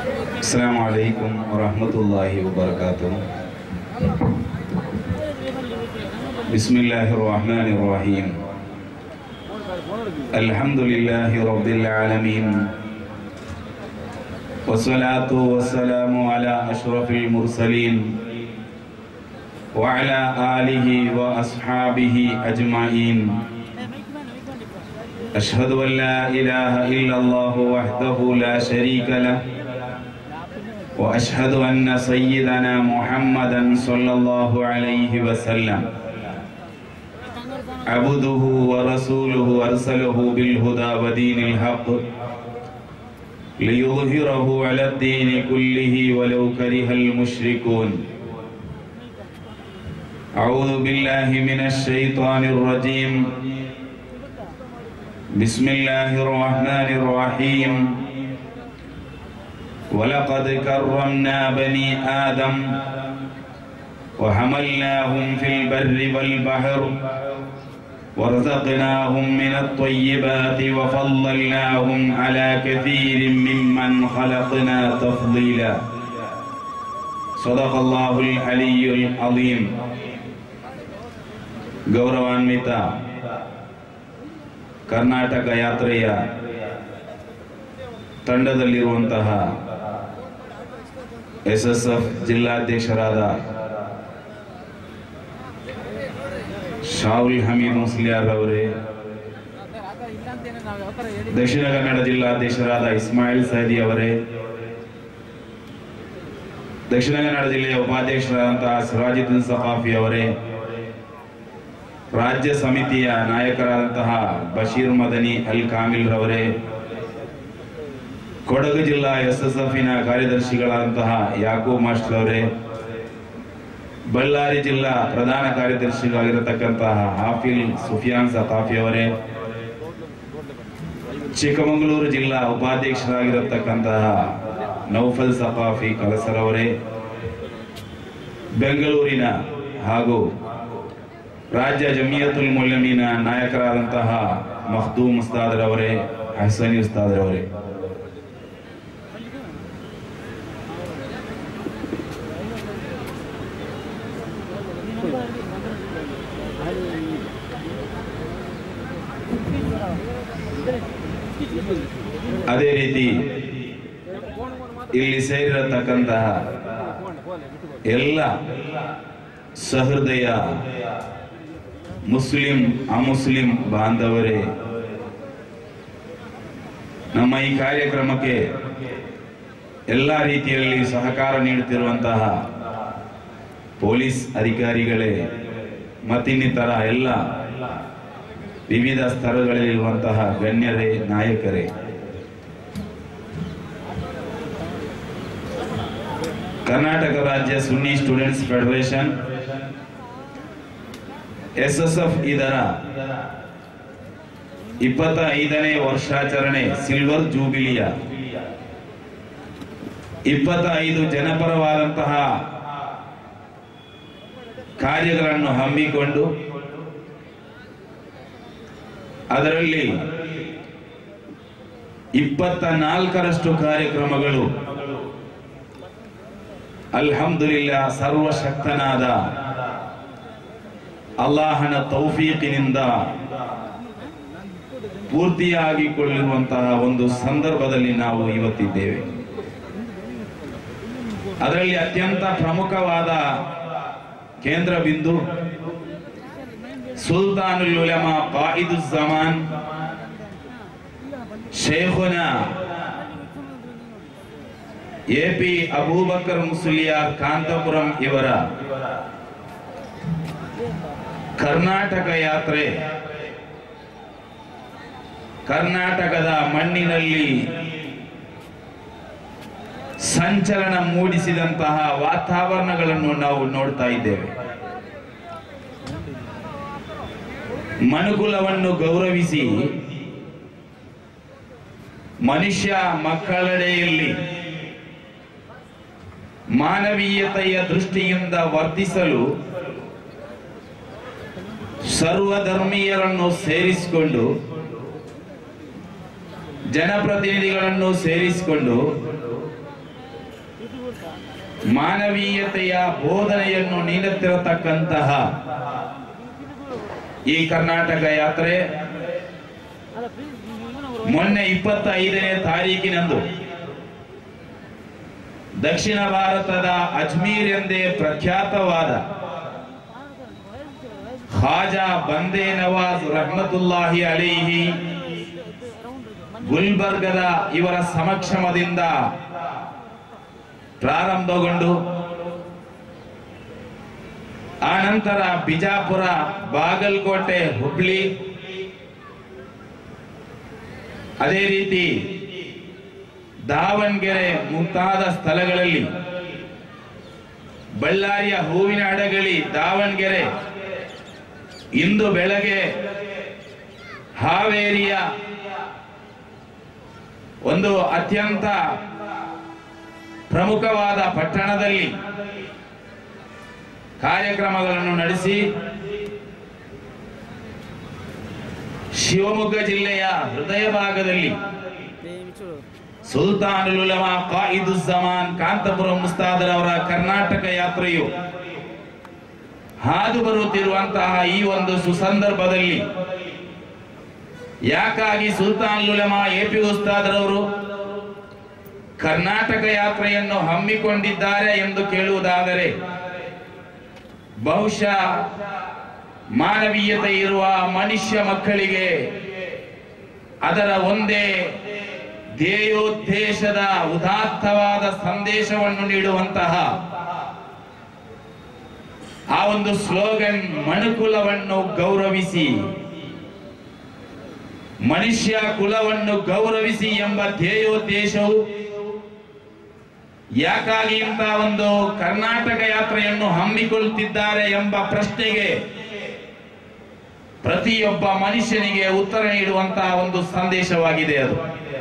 السلام عليكم ورحمة الله وبركاته بسم الله الرحمن الرحيم الحمد لله رب العالمين والصلاة والسلام على أشرف المرسلين وعلى آله وأصحابه أجمعين أشهد أن لا إله إلا الله وحده لا شريك له وأشهد أن سيدنا محمدا صلى الله عليه وسلم عبده ورسوله أرسله بالهدى ودين الحق ليظهره على الدين كله ولو كره المشركون أعوذ بالله من الشيطان الرجيم بسم الله الرحمن الرحيم ولقد كرمنا بني آدم وحملناهم في البر والبحر ورزقناهم من الطيبات وفضلناهم على كثير ممن خلقنا تفضيلا صدق الله العلي العظيم ಗೌರವಾನ್ವಿತ ಕರ್ನಾಟಕ ಯಾತ್ರೆಯ ತಂಡದಲ್ಲಿರುವಂತಹ ಎಸ್ ಎಸ್ ಎಫ್ ಜಿಲ್ಲಾಧ್ಯಕ್ಷರಾದ ಶಾಹುಲ್ ಹಮೀದ್ ಮುಸ್ಲಿಯಾರ್ ಅವರೇ ದಕ್ಷಿಣ ಕನ್ನಡ ಜಿಲ್ಲಾಧ್ಯಕ್ಷರಾದ ಇಸ್ಮಾಯಿಲ್ ಸೈದಿ ಅವರೇ ದಕ್ಷಿಣ ಕನ್ನಡ ಜಿಲ್ಲೆಯ ಉಪಾಧ್ಯಕ್ಷರಾದಂತಹ ಸಿರಾಜುದ್ದೀನ್ ಸಫಾಫಿ ಅವರೇ ರಾಜ್ಯ ಸಮಿತಿಯ ನಾಯಕರಾದಂತಹ ಬಶೀರ್ ಮದನಿ ಅಲ್ ಕಾಮಿಲ್ ರವರೇ ಕೊಡಗು ಜಿಲ್ಲಾ ಎಸ್ ಎಸ್ ಎಫ್ನ ಕಾರ್ಯದರ್ಶಿಗಳಾದಂತಹ ಯಾಕೂಬ್ ಮಾಸ್ಟರ್ ಅವರೇ ಬಳ್ಳಾರಿ ಜಿಲ್ಲಾ ಪ್ರಧಾನ ಕಾರ್ಯದರ್ಶಿಗಳಾಗಿರತಕ್ಕಂತಹ ಹಾಫಿಲ್ ಸುಫಿಯಾನ್ ಸತಾಫಿ ಅವರೇ ಚಿಕ್ಕಮಗಳೂರು ಜಿಲ್ಲಾ ಉಪಾಧ್ಯಕ್ಷರಾಗಿರತಕ್ಕಂತಹ ನೌಫಲ್ ಸಫಾಫಿ ಕಲಸರ್ ಅವರೇ ಬೆಂಗಳೂರಿನ ಹಾಗೂ ರಾಜ್ಯ ಜಮಿಯತುಲ್ ಮುಲ್ಲಮೀನ ನಾಯಕರಾದಂತಹ ಮಖ್ದೂಮ್ ಉಸ್ತಾದ್ರವರೇ ಹಸನಿ ಉಸ್ತಾದ್ರವರೇ ಅದೇ ರೀತಿ ಇಲ್ಲಿ ಸೇರಿರತಕ್ಕಂತಹ ಎಲ್ಲ ಸಹೃದಯ ಮುಸ್ಲಿಂ ಅಮುಸ್ಲಿಂ ಬಾಂಧವರೇ ನಮ್ಮ ಈ ಕಾರ್ಯಕ್ರಮಕ್ಕೆ ಎಲ್ಲ ರೀತಿಯಲ್ಲಿ ಸಹಕಾರ ನೀಡುತ್ತಿರುವಂತಹ ಪೊಲೀಸ್ ಅಧಿಕಾರಿಗಳೇ ಮತ್ತಿನ್ನಿತರ ಎಲ್ಲ ವಿವಿಧ ಸ್ತರಗಳಲ್ಲಿರುವಂತಹ ಗಣ್ಯರೇ ನಾಯಕರೇ ಕರ್ನಾಟಕ ರಾಜ್ಯ Sunni students federation S S F ಇದರ ಇಪ್ಪತ್ತ ಐದನೇ ವರ್ಷಾಚರಣೆ ಸಿಲ್ವರ್ ಜೂಬಿಲಿಯ ಇಪ್ಪತ್ತ ಐದು ಜನಪರವಾದಂತಹ ಕಾರ್ಯಗಳನ್ನು ಹಮ್ಮಿಕೊಂಡು ಅದರಲ್ಲಿ ಇಪ್ಪತ್ತ ನಾಲ್ಕರಷ್ಟು ಕಾರ್ಯಕ್ರಮಗಳು ಅಲ್ಹಮ್ದುಲಿಲ್ಲ ಸರ್ವಶಕ್ತನಾದ ಅಲ್ಲಾಹನ ತೌಫೀಕಿನಿಂದ ಪೂರ್ತಿಯಾಗಿಕೊಳ್ಳಿರುವಂತಹ ಒಂದು ಸಂದರ್ಭದಲ್ಲಿ ನಾವು ಇವತ್ತಿದ್ದೇವೆ ಅದರಲ್ಲಿ ಅತ್ಯಂತ ಪ್ರಮುಖವಾದ ಕೇಂದ್ರ ಬಿಂದು ಸುಲ್ತಾನುಲ್ ಉಲಮಾ ಕಾಯಿದು ಜಮಾನ್ ಶೇಖುನ ಎ ಪಿ ಅಬೂಬಕರ್ ಮುಸ್ಲಿಯಾರ್ ಕಾಂತಪುರಂ ಇವರ ಕರ್ನಾಟಕ ಯಾತ್ರೆ ಕರ್ನಾಟಕದ ಮಣ್ಣಿನಲ್ಲಿ ಸಂಚಲನ ಮೂಡಿಸಿದಂತಹ ವಾತಾವರಣಗಳನ್ನು ನಾವು ನೋಡ್ತಾ ಇದ್ದೇವೆ ಮನುಕುಲವನ್ನು ಗೌರವಿಸಿ ಮನುಷ್ಯ ಮಕ್ಕಳೆಡೆಯಲ್ಲಿ ಮಾನವೀಯತೆಯ ದೃಷ್ಟಿಯಿಂದ ವರ್ತಿಸಲು ಸರ್ವಧರ್ಮೀಯರನ್ನು ಸೇರಿಸಿಕೊಂಡು ಜನಪ್ರತಿನಿಧಿಗಳನ್ನು ಸೇರಿಸಿಕೊಂಡು ಮಾನವೀಯತೆಯ ಬೋಧನೆಯನ್ನು ನೀಡುತ್ತಿರತಕ್ಕಂತಹ ಈ ಕರ್ನಾಟಕ ಯಾತ್ರೆ ಮೊನ್ನೆ ಇಪ್ಪತ್ತೈದನೇ ತಾರೀಕಿನಂದು ದಕ್ಷಿಣ ಭಾರತದ ಅಜ್ಮೀರ್ ಎಂದೇ ಪ್ರಖ್ಯಾತವಾದ ಖಾಜಾ ಬಂದೇ ನವಾಜ್ ರಹಮತುಲ್ಲಾಹಿ ಅಲಿಹಿ ಗುಲ್ಬರ್ಗದ ಇವರ ಸಮಕ್ಷಮದಿಂದ ಪ್ರಾರಂಭಗೊಂಡು ಆ ನಂತರ ಬಿಜಾಪುರ ಬಾಗಲಕೋಟೆ ಹುಬ್ಳಿ ಅದೇ ರೀತಿ ದಾವಣಗೆರೆ ಮುಂತಾದ ಸ್ಥಳಗಳಲ್ಲಿ ಬಳ್ಳಾರಿಯ ಹೂವಿನ ಅಡಗಳಿ ದಾವಣಗೆರೆ ಇಂದು ಬೆಳಗ್ಗೆ ಹಾವೇರಿಯ ಒಂದು ಅತ್ಯಂತ ಪ್ರಮುಖವಾದ ಪಟ್ಟಣದಲ್ಲಿ ಕಾರ್ಯಕ್ರಮಗಳನ್ನು ನಡೆಸಿ ಶಿವಮೊಗ್ಗ ಜಿಲ್ಲೆಯ ಹೃದಯ ಭಾಗದಲ್ಲಿ ಸುಲ್ತಾನುಲ್ ಉಲಮಾ ಕಾಯಿದುಜ್ಜಮಾನ್ ಕಾಂತಪುರ ಮುಸ್ತಾದರವರ ಕರ್ನಾಟಕ ಯಾತ್ರೆಯು ಹಾದು ಬರುತ್ತಿರುವಂತಹ ಈ ಒಂದು ಸುಸಂದರ್ಭದಲ್ಲಿ ಯಾಕಾಗಿ ಸುಲ್ತಾನ್ ಉಲಮಾ ಎ ಪಿ ಉಸ್ತಾದರವರು ಕರ್ನಾಟಕ ಯಾತ್ರೆಯನ್ನು ಹಮ್ಮಿಕೊಂಡಿದ್ದಾರೆ ಎಂದು ಕೇಳುವುದಾದರೆ ಬಹುಶಃ ಮಾನವೀಯತೆ ಇರುವ ಮನುಷ್ಯ ಮಕ್ಕಳಿಗೆ ಅದರ ಒಂದೇ ಧ್ಯೇಯೋದ್ದೇಶದ ಉದಾತ್ತವಾದ ಸಂದೇಶವನ್ನು ನೀಡುವಂತಹ ಆ ಒಂದು ಸ್ಲೋಗನ್ ಮನುಕುಲವನ್ನು ಗೌರವಿಸಿ ಮನುಷ್ಯ ಕುಲವನ್ನು ಗೌರವಿಸಿ ಎಂಬ ಧ್ಯೇಯೋದ್ದೇಶವು ಯಾಕಾಗಿ ಇಂಥ ಒಂದು ಕರ್ನಾಟಕ ಯಾತ್ರೆಯನ್ನು ಹಮ್ಮಿಕೊಳ್ಳುತ್ತಿದ್ದಾರೆ ಎಂಬ ಪ್ರಶ್ನೆಗೆ ಪ್ರತಿಯೊಬ್ಬ ಮನುಷ್ಯನಿಗೆ ಉತ್ತರ ನೀಡುವಂತಹ ಒಂದು ಸಂದೇಶವಾಗಿದೆ ಅದು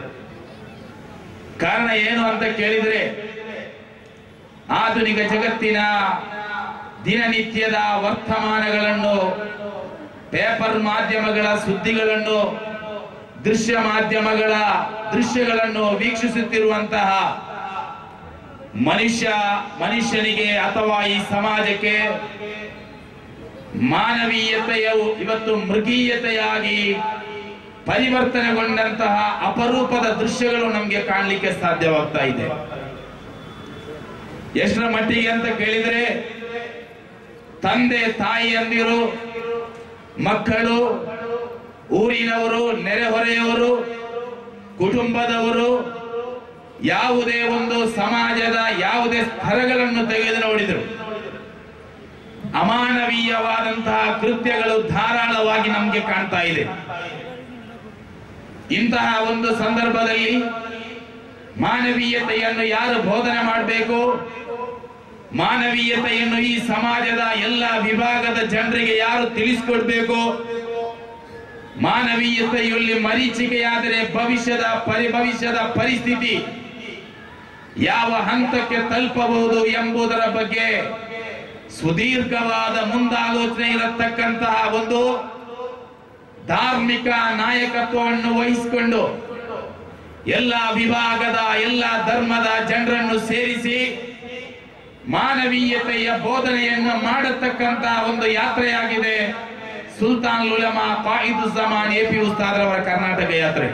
ಕಾರಣ ಏನು ಅಂತ ಕೇಳಿದ್ರೆ ಆಧುನಿಕ ಜಗತ್ತಿನ ದಿನನಿತ್ಯದ ವರ್ತಮಾನಗಳನ್ನು ಪೇಪರ್ ಮಾಧ್ಯಮಗಳ ಸುದ್ದಿಗಳನ್ನು ದೃಶ್ಯ ಮಾಧ್ಯಮಗಳ ದೃಶ್ಯಗಳನ್ನು ವೀಕ್ಷಿಸುತ್ತಿರುವಂತಹ ಮನುಷ್ಯ ಮನುಷ್ಯನಿಗೆ ಅಥವಾ ಈ ಸಮಾಜಕ್ಕೆ ಮಾನವೀಯತೆಯು ಇವತ್ತು ಮೃಗೀಯತೆಯಾಗಿ ಪರಿವರ್ತನೆಗೊಂಡಂತಹ ಅಪರೂಪದ ದೃಶ್ಯಗಳು ನಮಗೆ ಕಾಣಲಿಕ್ಕೆ ಸಾಧ್ಯವಾಗ್ತಾ ಇದೆ ಎಷ್ಟರ ಮಟ್ಟಿಗೆ ಅಂತ ಕೇಳಿದ್ರೆ ತಂದೆ ತಾಯಿಯಂದಿರು ಮಕ್ಕಳು ಊರಿನವರು ನೆರೆಹೊರೆಯವರು ಕುಟುಂಬದವರು ಯಾವುದೇ ಒಂದು ಸಮಾಜದ ಯಾವುದೇ ಸ್ತರಗಳನ್ನು ತೆಗೆದು ನೋಡಿದರು ಅಮಾನವೀಯವಾದಂತಹ ಕೃತ್ಯಗಳು ಧಾರಾಳವಾಗಿ ನಮಗೆ ಕಾಣ್ತಾ ಇದೆ ಇಂತಹ ಒಂದು ಸಂದರ್ಭದಲ್ಲಿ ಮಾನವೀಯತೆಯನ್ನು ಯಾರು ಬೋಧನೆ ಮಾಡಬೇಕು ಮಾನವೀಯತೆಯನ್ನು ಈ ಸಮಾಜದ ಎಲ್ಲ ವಿಭಾಗದ ಜನರಿಗೆ ಯಾರು ತಿಳಿಸ್ಕೊಡ್ಬೇಕು ಮಾನವೀಯತೆಯಲ್ಲಿ ಮರೀಚಿಕೆಯಾದರೆ ಭವಿಷ್ಯದ ಪರಿ ಭವಿಷ್ಯದ ಪರಿಸ್ಥಿತಿ ಯಾವ ಹಂತಕ್ಕೆ ತಲುಪಬಹುದು ಎಂಬುದರ ಬಗ್ಗೆ ಸುದೀರ್ಘವಾದ ಮುಂದಾಲೋಚನೆ ಇರತಕ್ಕಂತಹ ಒಂದು ಧಾರ್ಮಿಕ ನಾಯಕತ್ವವನ್ನು ವಹಿಸಿಕೊಂಡು ಎಲ್ಲ ವಿಭಾಗದ ಎಲ್ಲ ಧರ್ಮದ ಜನರನ್ನು ಸೇರಿಸಿ ಮಾನವೀಯತೆಯ ಬೋಧನೆಯನ್ನು ಮಾಡತಕ್ಕಂತಹ ಒಂದು ಯಾತ್ರೆಯಾಗಿದೆ ಸುಲ್ತಾನ್ ಉಲಮಾ ಕಾಯಿದು ಜಮಾನ್ ಎ ಪಿ ಉಸ್ತಾದ್ರವರ ಕರ್ನಾಟಕ ಯಾತ್ರೆ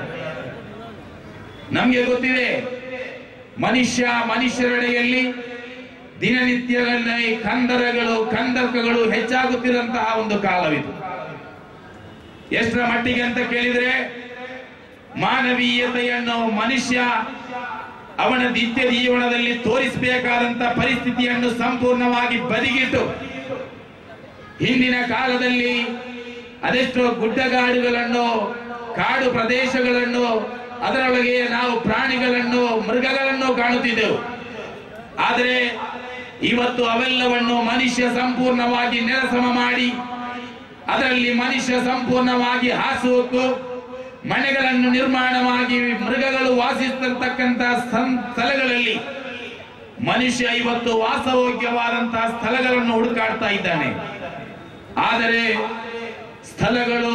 ನಮಗೆ ಗೊತ್ತಿದೆ ಮನುಷ್ಯ ಮನುಷ್ಯರೆಡೆಯಲ್ಲಿ ದಿನನಿತ್ಯಗಳಲ್ಲಿ ಕಂದರಗಳು ಕಂದರ್ಕಗಳು ಹೆಚ್ಚಾಗುತ್ತಿರುವಂತಹ ಒಂದು ಕಾಲವಿದು ಎಷ್ಟರ ಮಟ್ಟಿಗೆ ಅಂತ ಕೇಳಿದ್ರೆ ಮಾನವೀಯತೆಯನ್ನು ಮನುಷ್ಯ ಅವನ ನಿತ್ಯ ಜೀವನದಲ್ಲಿ ತೋರಿಸಬೇಕಾದಂತ ಪರಿಸ್ಥಿತಿಯನ್ನು ಸಂಪೂರ್ಣವಾಗಿ ಬದಿಗಿಟ್ಟು ಹಿಂದಿನ ಕಾಲದಲ್ಲಿ ಅದೆಷ್ಟೋ ಗುಡ್ಡಗಾಡುಗಳನ್ನು ಕಾಡು ಪ್ರದೇಶಗಳನ್ನು ಅದರೊಳಗೆ ನಾವು ಪ್ರಾಣಿಗಳನ್ನು ಮೃಗಗಳನ್ನು ಕಾಣುತ್ತಿದ್ದೆವು ಆದರೆ ಇವತ್ತು ಅವೆಲ್ಲವನ್ನು ಮನುಷ್ಯ ಸಂಪೂರ್ಣವಾಗಿ ನೆಲಸಮ ಮಾಡಿ ಅದರಲ್ಲಿ ಮನುಷ್ಯ ಸಂಪೂರ್ಣವಾಗಿ ಹಾಸುಹೊಕ್ಕು ಮನೆಗಳನ್ನು ನಿರ್ಮಾಣವಾಗಿ ಮೃಗಗಳು ವಾಸಿಸ್ತಿರ್ತಕ್ಕಂಥ ಸ್ಥಳಗಳಲ್ಲಿ ಮನುಷ್ಯ ಇವತ್ತು ವಾಸಯೋಗ್ಯವಾದಂತಹ ಸ್ಥಳಗಳನ್ನು ಹುಡುಕಾಡ್ತಾ ಇದ್ದಾನೆ ಆದರೆ ಸ್ಥಳಗಳು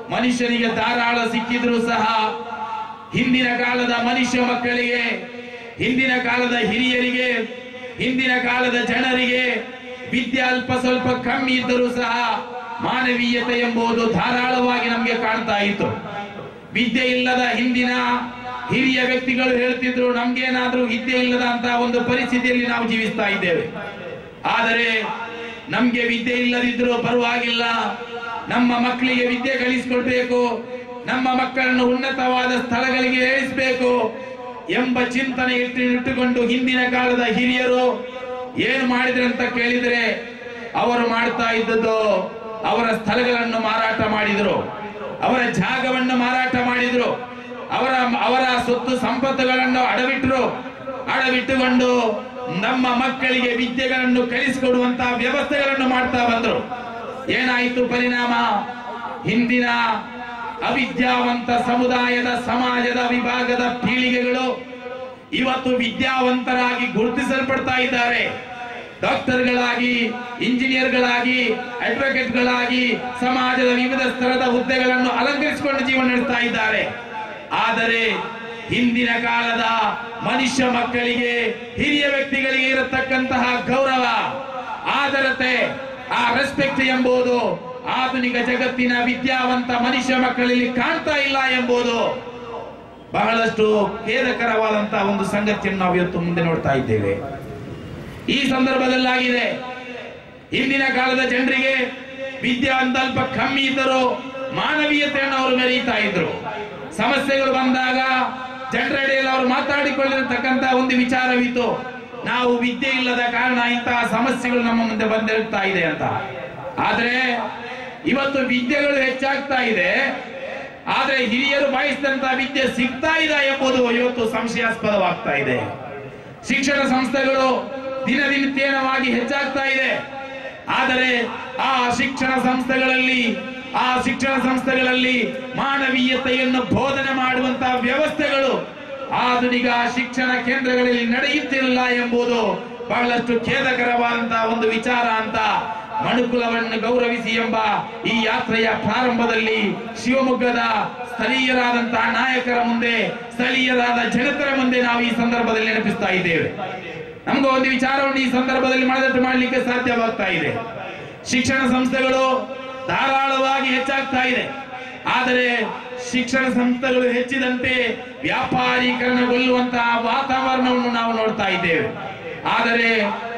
ಮನುಷ್ಯನಿಗೆ ಧಾರಾಳ ಸಿಕ್ಕಿದ್ರು ಸಹ ಹಿಂದಿನ ಕಾಲದ ಮನುಷ್ಯ ಮಕ್ಕಳಿಗೆ ಹಿಂದಿನ ಕಾಲದ ಹಿರಿಯರಿಗೆ ಹಿಂದಿನ ಕಾಲದ ಜನರಿಗೆ ವಿದ್ಯೆ ಅಲ್ಪ ಸ್ವಲ್ಪ ಕಮ್ಮಿ ಇದ್ದರೂ ಸಹ ಮಾನವೀಯತೆ ಎಂಬುದು ಧಾರಾಳವಾಗಿ ನಮಗೆ ಕಾಣ್ತಾ ಇತ್ತು ವಿದ್ಯೆ ಇಲ್ಲದ ಹಿಂದಿನ ಹಿರಿಯ ವ್ಯಕ್ತಿಗಳು ಹೇಳ್ತಿದ್ರು ನಮ್ಗೇನಾದ್ರೂ ವಿದ್ಯೆ ಇಲ್ಲದ ಅಂತ ಒಂದು ಪರಿಸ್ಥಿತಿಯಲ್ಲಿ ನಾವು ಜೀವಿಸ್ತಾ ಇದ್ದೇವೆ ಆದರೆ ನಮ್ಗೆ ವಿದ್ಯೆ ಇಲ್ಲದಿದ್ರೂ ಪರವಾಗಿಲ್ಲ ನಮ್ಮ ಮಕ್ಕಳಿಗೆ ವಿದ್ಯೆ ಕಲಿಸಿಕೊಡ್ಬೇಕು ನಮ್ಮ ಮಕ್ಕಳನ್ನು ಉನ್ನತವಾದ ಸ್ಥಳಗಳಿಗೆ ಏರಿಸಬೇಕು ಎಂಬ ಚಿಂತನೆ ಇಟ್ಟು ಇಟ್ಟುಕೊಂಡು ಹಿಂದಿನ ಕಾಲದ ಹಿರಿಯರು ಏನು ಮಾಡಿದ್ರು ಅಂತ ಕೇಳಿದರೆ ಅವರು ಮಾಡ್ತಾ ಇದ್ದದ್ದು ಅವರ ಸ್ಥಳಗಳನ್ನು ಮಾರಾಟ ಮಾಡಿದ್ರು ಅವರ ಜಾಗವನ್ನು ಮಾರಾಟ ಮಾಡಿದ್ರು ಅವರ ಅವರ ಸೊತ್ತು ಸಂಪತ್ತುಗಳನ್ನು ಅಡವಿಟ್ರು ಅಡವಿಟ್ಟುಕೊಂಡು ನಮ್ಮ ಮಕ್ಕಳಿಗೆ ವಿದ್ಯೆಗಳನ್ನು ಕಲಿಸಿಕೊಡುವಂತಹ ವ್ಯವಸ್ಥೆಗಳನ್ನು ಮಾಡ್ತಾ ಬಂದ್ರು ಏನಾಯಿತು ಪರಿಣಾಮ ಹಿಂದಿನ ಅವಿದ್ಯಾವಂತ ಸಮುದಾಯದ ಸಮಾಜದ ವಿಭಾಗದ ಪೀಳಿಗೆಗಳು ಇವತ್ತು ವಿದ್ಯಾವಂತರಾಗಿ ಗುರುತಿಸಲ್ಪಡ್ತಾ ಇದ್ದಾರೆ ಡಾಕ್ಟರ್ಗಳಾಗಿ ಇಂಜಿನಿಯರ್ಗಳಾಗಿ ಅಡ್ವೊಕೇಟ್ಗಳಾಗಿ ಸಮಾಜದ ವಿವಿಧ ಸ್ತರದ ಹುದ್ದೆಗಳನ್ನು ಅಲಂಕರಿಸಿಕೊಂಡು ಜೀವನ ನಡೆಸ್ತಾ ಇದ್ದಾರೆ ಆದರೆ ಹಿಂದಿನ ಕಾಲದ ಮನುಷ್ಯ ಮಕ್ಕಳಿಗೆ ಹಿರಿಯ ವ್ಯಕ್ತಿಗಳಿಗೆ ಇರತಕ್ಕಂತಹ ಗೌರವ ಆದರತೆ ಆ ರೆಸ್ಪೆಕ್ಟ್ ಎಂಬುದು ಆಧುನಿಕ ಜಗತ್ತಿನ ವಿದ್ಯಾವಂತ ಮನುಷ್ಯ ಮಕ್ಕಳಲ್ಲಿ ಕಾಣ್ತಾ ಇಲ್ಲ ಎಂಬುದು ಬಹಳಷ್ಟು ಖೇದಕರವಾದಂತಹ ಒಂದು ಸಂಗತಿಯನ್ನು ನಾವು ಇವತ್ತು ಮುಂದೆ ನೋಡ್ತಾ ಇದ್ದೇವೆ ಈ ಸಂದರ್ಭದಲ್ಲಾಗಿದೆ ಹಿಂದಿನ ಕಾಲದ ಜನರಿಗೆ ವಿದ್ಯೆ ಒಂದ್ ಸ್ವಲ್ಪ ಕಮ್ಮಿ ಇದ್ದರೂ ಮಾನವೀಯತೆಯನ್ನು ಅವರು ಮೆರೀತಾ ಇದ್ರು ಸಮಸ್ಯೆಗಳು ಬಂದಾಗ ಜನರಡಿಯಲ್ಲಿ ಅವರು ಮಾತಾಡಿಕೊಳ್ಳಿರತಕ್ಕಂತ ಒಂದು ವಿಚಾರವಿತ್ತು ನಾವು ವಿದ್ಯೆ ಇಲ್ಲದ ಕಾರಣ ಇಂತಹ ಸಮಸ್ಯೆಗಳು ನಮ್ಮ ಮುಂದೆ ಬಂದಿರ್ತಾ ಇದೆ ಅಂತ ಆದ್ರೆ ಇವತ್ತು ವಿದ್ಯೆಗಳು ಹೆಚ್ಚಾಗ್ತಾ ಇದೆ ಆದ್ರೆ ಹಿರಿಯರು ಬಯಸಿದಂತ ವಿದ್ಯೆ ಸಿಗ್ತಾ ಇದೆ ಎಂಬುದು ಇವತ್ತು ಸಂಶಯಾಸ್ಪದವಾಗ್ತಾ ಇದೆ ಶಿಕ್ಷಣ ಸಂಸ್ಥೆಗಳು ದಿನದಿನತ್ಯನವಾಗಿ ಹೆಚ್ಚಾಗ್ತಾ ಇದೆ ಆದರೆ ಆ ಶಿಕ್ಷಣ ಸಂಸ್ಥೆಗಳಲ್ಲಿ ಆ ಶಿಕ್ಷಣ ಸಂಸ್ಥೆಗಳಲ್ಲಿ ಮಾನವೀಯತೆಯನ್ನು ಬೋಧನೆ ಮಾಡುವಂತಹ ವ್ಯವಸ್ಥೆಗಳು ಆಧುನಿಕ ಶಿಕ್ಷಣ ಕೇಂದ್ರಗಳಲ್ಲಿ ನಡೆಯುತ್ತಿಲ್ಲ ಎಂಬುದು ಬಹಳಷ್ಟು ಖೇದಕರವಾದಂತಹ ಒಂದು ವಿಚಾರ ಅಂತ ಮನುಕುಲವನ್ನು ಗೌರವಿಸಿ ಎಂಬ ಈ ಯಾತ್ರೆಯ ಪ್ರಾರಂಭದಲ್ಲಿ ಶಿವಮೊಗ್ಗದ ಸ್ಥಳೀಯರಾದಂತಹ ನಾಯಕರ ಮುಂದೆ ಸ್ಥಳೀಯರಾದ ಜನತರ ಮುಂದೆ ನಾವು ಈ ಸಂದರ್ಭದಲ್ಲಿ ನೆನಪಿಸ್ತಾ ಇದ್ದೇವೆ ನಮ್ಗೆ ಒಂದು ವಿಚಾರವನ್ನು ಈ ಸಂದರ್ಭದಲ್ಲಿ ಮನದಟ್ಟು ಮಾಡಲಿಕ್ಕೆ ಸಾಧ್ಯವಾಗ್ತಾ ಇದೆ ಶಿಕ್ಷಣ ಸಂಸ್ಥೆಗಳು ಧಾರಾಳವಾಗಿ ಹೆಚ್ಚಾಗ್ತಾ ಇದೆ ಆದರೆ ಶಿಕ್ಷಣ ಸಂಸ್ಥೆಗಳು ಹೆಚ್ಚಿದಂತೆ ವ್ಯಾಪಾರೀಕರಣಗೊಳ್ಳುವಂತಹ ವಾತಾವರಣವನ್ನು ನಾವು ನೋಡ್ತಾ ಇದ್ದೇವೆ ಆದರೆ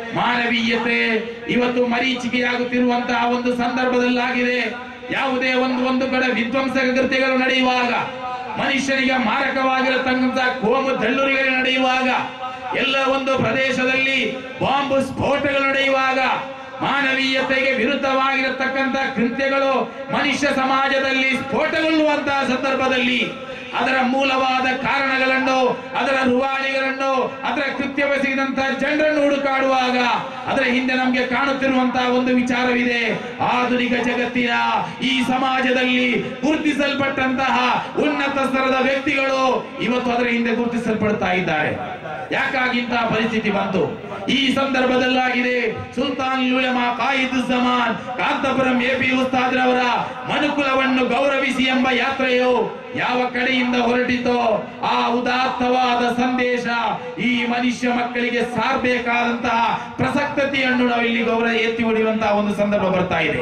ಮಾನವೀಯತೆ ಇವತ್ತು ಮರೀಚಿಕೆಯಾಗುತ್ತಿರುವಂತಹ ಒಂದು ಸಂದರ್ಭದಲ್ಲಾಗಿದೆ ಯಾವುದೇ ಒಂದು ಒಂದು ಕಡೆ ವಿಧ್ವಂಸಕ ಕೃತ್ಯಗಳು ನಡೆಯುವಾಗ ಮನುಷ್ಯನಿಗೆ ಮಾರಕವಾಗಿರತಕ್ಕಂತಹ ಕೋಮು ದಳ್ಳುರಿಗಳು ನಡೆಯುವಾಗ ಎಲ್ಲ ಒಂದು ಪ್ರದೇಶದಲ್ಲಿ ಬಾಂಬ್ ಸ್ಫೋಟಗಳು ನಡೆಯುವಾಗ ಮಾನವೀಯತೆಗೆ ವಿರುದ್ಧವಾಗಿರತಕ್ಕಂತ ಕೃತ್ಯಗಳು ಮನುಷ್ಯ ಸಮಾಜದಲ್ಲಿ ಸ್ಫೋಟಗೊಳ್ಳುವಂತಹ ಸಂದರ್ಭದಲ್ಲಿ ಅದರ ಮೂಲವಾದ ಕಾರಣಗಳನ್ನು ಅದರ ರುವಾಳಿಗಳನ್ನು ಅದರ ಕೃತ್ಯವೆಸಗಿದಂತಹ ಜನರನ್ನು ಹುಡುಕಾಡುವಾಗ ಅದರ ಹಿಂದೆ ನಮಗೆ ಕಾಣುತ್ತಿರುವಂತಹ ಒಂದು ವಿಚಾರವಿದೆ ಆಧುನಿಕ ಜಗತ್ತಿನ ಈ ಸಮಾಜದಲ್ಲಿ ಗುರುತಿಸಲ್ಪಟ್ಟಂತಹ ಉನ್ನತ ಸ್ತರದ ವ್ಯಕ್ತಿಗಳು ಇವತ್ತು ಅದರ ಹಿಂದೆ ಗುರುತಿಸಲ್ಪಡ್ತಾ ಇದ್ದಾರೆ ಯಾಕಾಗಿ ಇಂತಹ ಪರಿಸ್ಥಿತಿ ಬಂತು ಈ ಸಂದರ್ಭದಲ್ಲಾಗಿದೆ ಸುಲ್ತಾನ್ ಲುಲೆಮಾ ಕಾಯಿದ್ ಜಮಾನ್ ಕಾಂತಪುರಂ ಎ ಪಿ ಉಸ್ತಾದ್ರವರ ಮನುಕುಲವನ್ನು ಗೌರವಿಸಿ ಎಂಬ ಯಾತ್ರೆಯು ಯಾವ ಕಡೆಯಿಂದ ಹೊರಟಿತೋ ಆ ಉದಾತ್ತವಾದ ಸಂದೇಶ ಈ ಮನುಷ್ಯ ಮಕ್ಕಳಿಗೆ ಸಾರ್ಬೇಕಾದಂತಹ ಪ್ರಸಕ್ತತೆಯನ್ನು ನಾವು ಇಲ್ಲಿ ಗೌರವ ಎತ್ತಿ ಹೊಡೆಯುವಂತಹ ಒಂದು ಸಂದರ್ಭ ಬರ್ತಾ ಇದೆ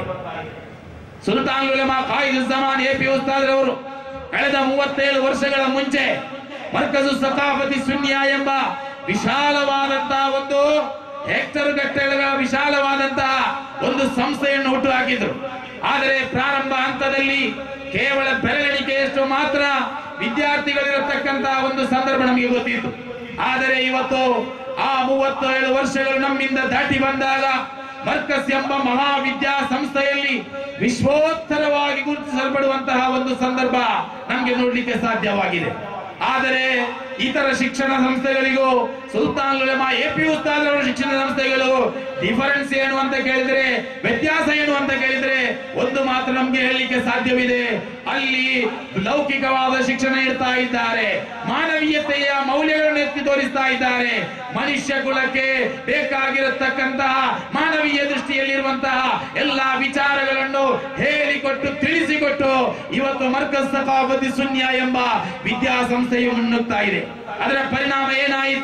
ಸುಲ್ತಾನ್ ಉಲಮಾ ಕಾಯಿದ್ ಜಮಾನ್ ಎ ಪಿ ಉಸ್ತಾದ್ರವರು ಕಳೆದ ಮೂವತ್ತೇಳು ವರ್ಷಗಳ ಮುಂಚೆ ಮರ್ಕಜು ಸತಾಪತಿ ಸುನ್ಯಾ ಎಂಬ ವಿಶಾಲವಾದಂತಹ ಒಂದು ಹೆಕ್ಟರ್ ಗಟ್ಟೆಗಳ ವಿಶಾಲವಾದಂತಹ ಒಂದು ಸಂಸ್ಥೆಯನ್ನು ಹುಟ್ಟು ಹಾಕಿದ್ರು ಆದರೆ ಪ್ರಾರಂಭ ಹಂತದಲ್ಲಿ ಕೇವಲ ಬೆರಳೆಣಿಕೆಯಷ್ಟು ಮಾತ್ರ ವಿದ್ಯಾರ್ಥಿಗಳಿರತಕ್ಕಂತಹ ಒಂದು ಸಂದರ್ಭ ನಮಗೆ ಗೊತ್ತಿತ್ತು ಆದರೆ ಇವತ್ತು ಆ ಮೂವತ್ತೇಳು ವರ್ಷಗಳು ನಮ್ಮಿಂದ ದಾಟಿ ಬಂದಾಗ ಮರ್ಕಸ್ ಎಂಬ ಮಹಾವಿದ್ಯಾ ಸಂಸ್ಥೆಯಲ್ಲಿ ವಿಶ್ವೋತ್ತರವಾಗಿ ಗುರುತಿಸಲ್ಪಡುವಂತಹ ಒಂದು ಸಂದರ್ಭ ನಮಗೆ ನೋಡ್ಲಿಕ್ಕೆ ಸಾಧ್ಯವಾಗಿದೆ ಆದರೆ ಇತರ ಶಿಕ್ಷಣ ಸಂಸ್ಥೆಗಳಿಗೂ ಸುಲ್ತಾನ್ ಉಲಮಾ ಎ ಪಿ ಉಸ್ತಾದರವರ ಶಿಕ್ಷಣ ಸಂಸ್ಥೆಗಳು ಡಿಫರೆನ್ಸ್ ಏನು ಅಂತ ಕೇಳಿದ್ರೆ ವ್ಯತ್ಯಾಸ ಏನು ಅಂತ ಕೇಳಿದ್ರೆ ಒಂದು ಮಾತ್ರ ನಮ್ಗೆ ಹೇಳಲಿಕ್ಕೆ ಸಾಧ್ಯವಿದೆ ಅಲ್ಲಿ ಲೌಕಿಕವಾದ ಶಿಕ್ಷಣ ಇಡ್ತಾ ಇದ್ದಾರೆ ಮಾನವೀಯತೆಯ ಮೌಲ್ಯಗಳನ್ನು ಎತ್ತಿ ತೋರಿಸ್ತಾ ಇದ್ದಾರೆ ಮನುಷ್ಯ ಕುಲಕ್ಕೆ ಬೇಕಾಗಿರತಕ್ಕಂತಹ ಮಾನವೀಯ ದೃಷ್ಟಿಯಲ್ಲಿರುವಂತಹ ಎಲ್ಲಾ ವಿಚಾರಗಳನ್ನು ಹೇಳಿಕೊಟ್ಟು ತಿಳಿಸಿಕೊಟ್ಟು ಇವತ್ತು ಮರ್ಕಸ್ ಸಭಾಪತಿ ಸುನ್ಯ ಎಂಬ ವಿದ್ಯಾಸಂಸ್ಥೆಯು ಮುನ್ನುಗ್ತಾ ಇದೆ ಅದರ ಪರಿಣಾಮ ಏನಾಯಿತು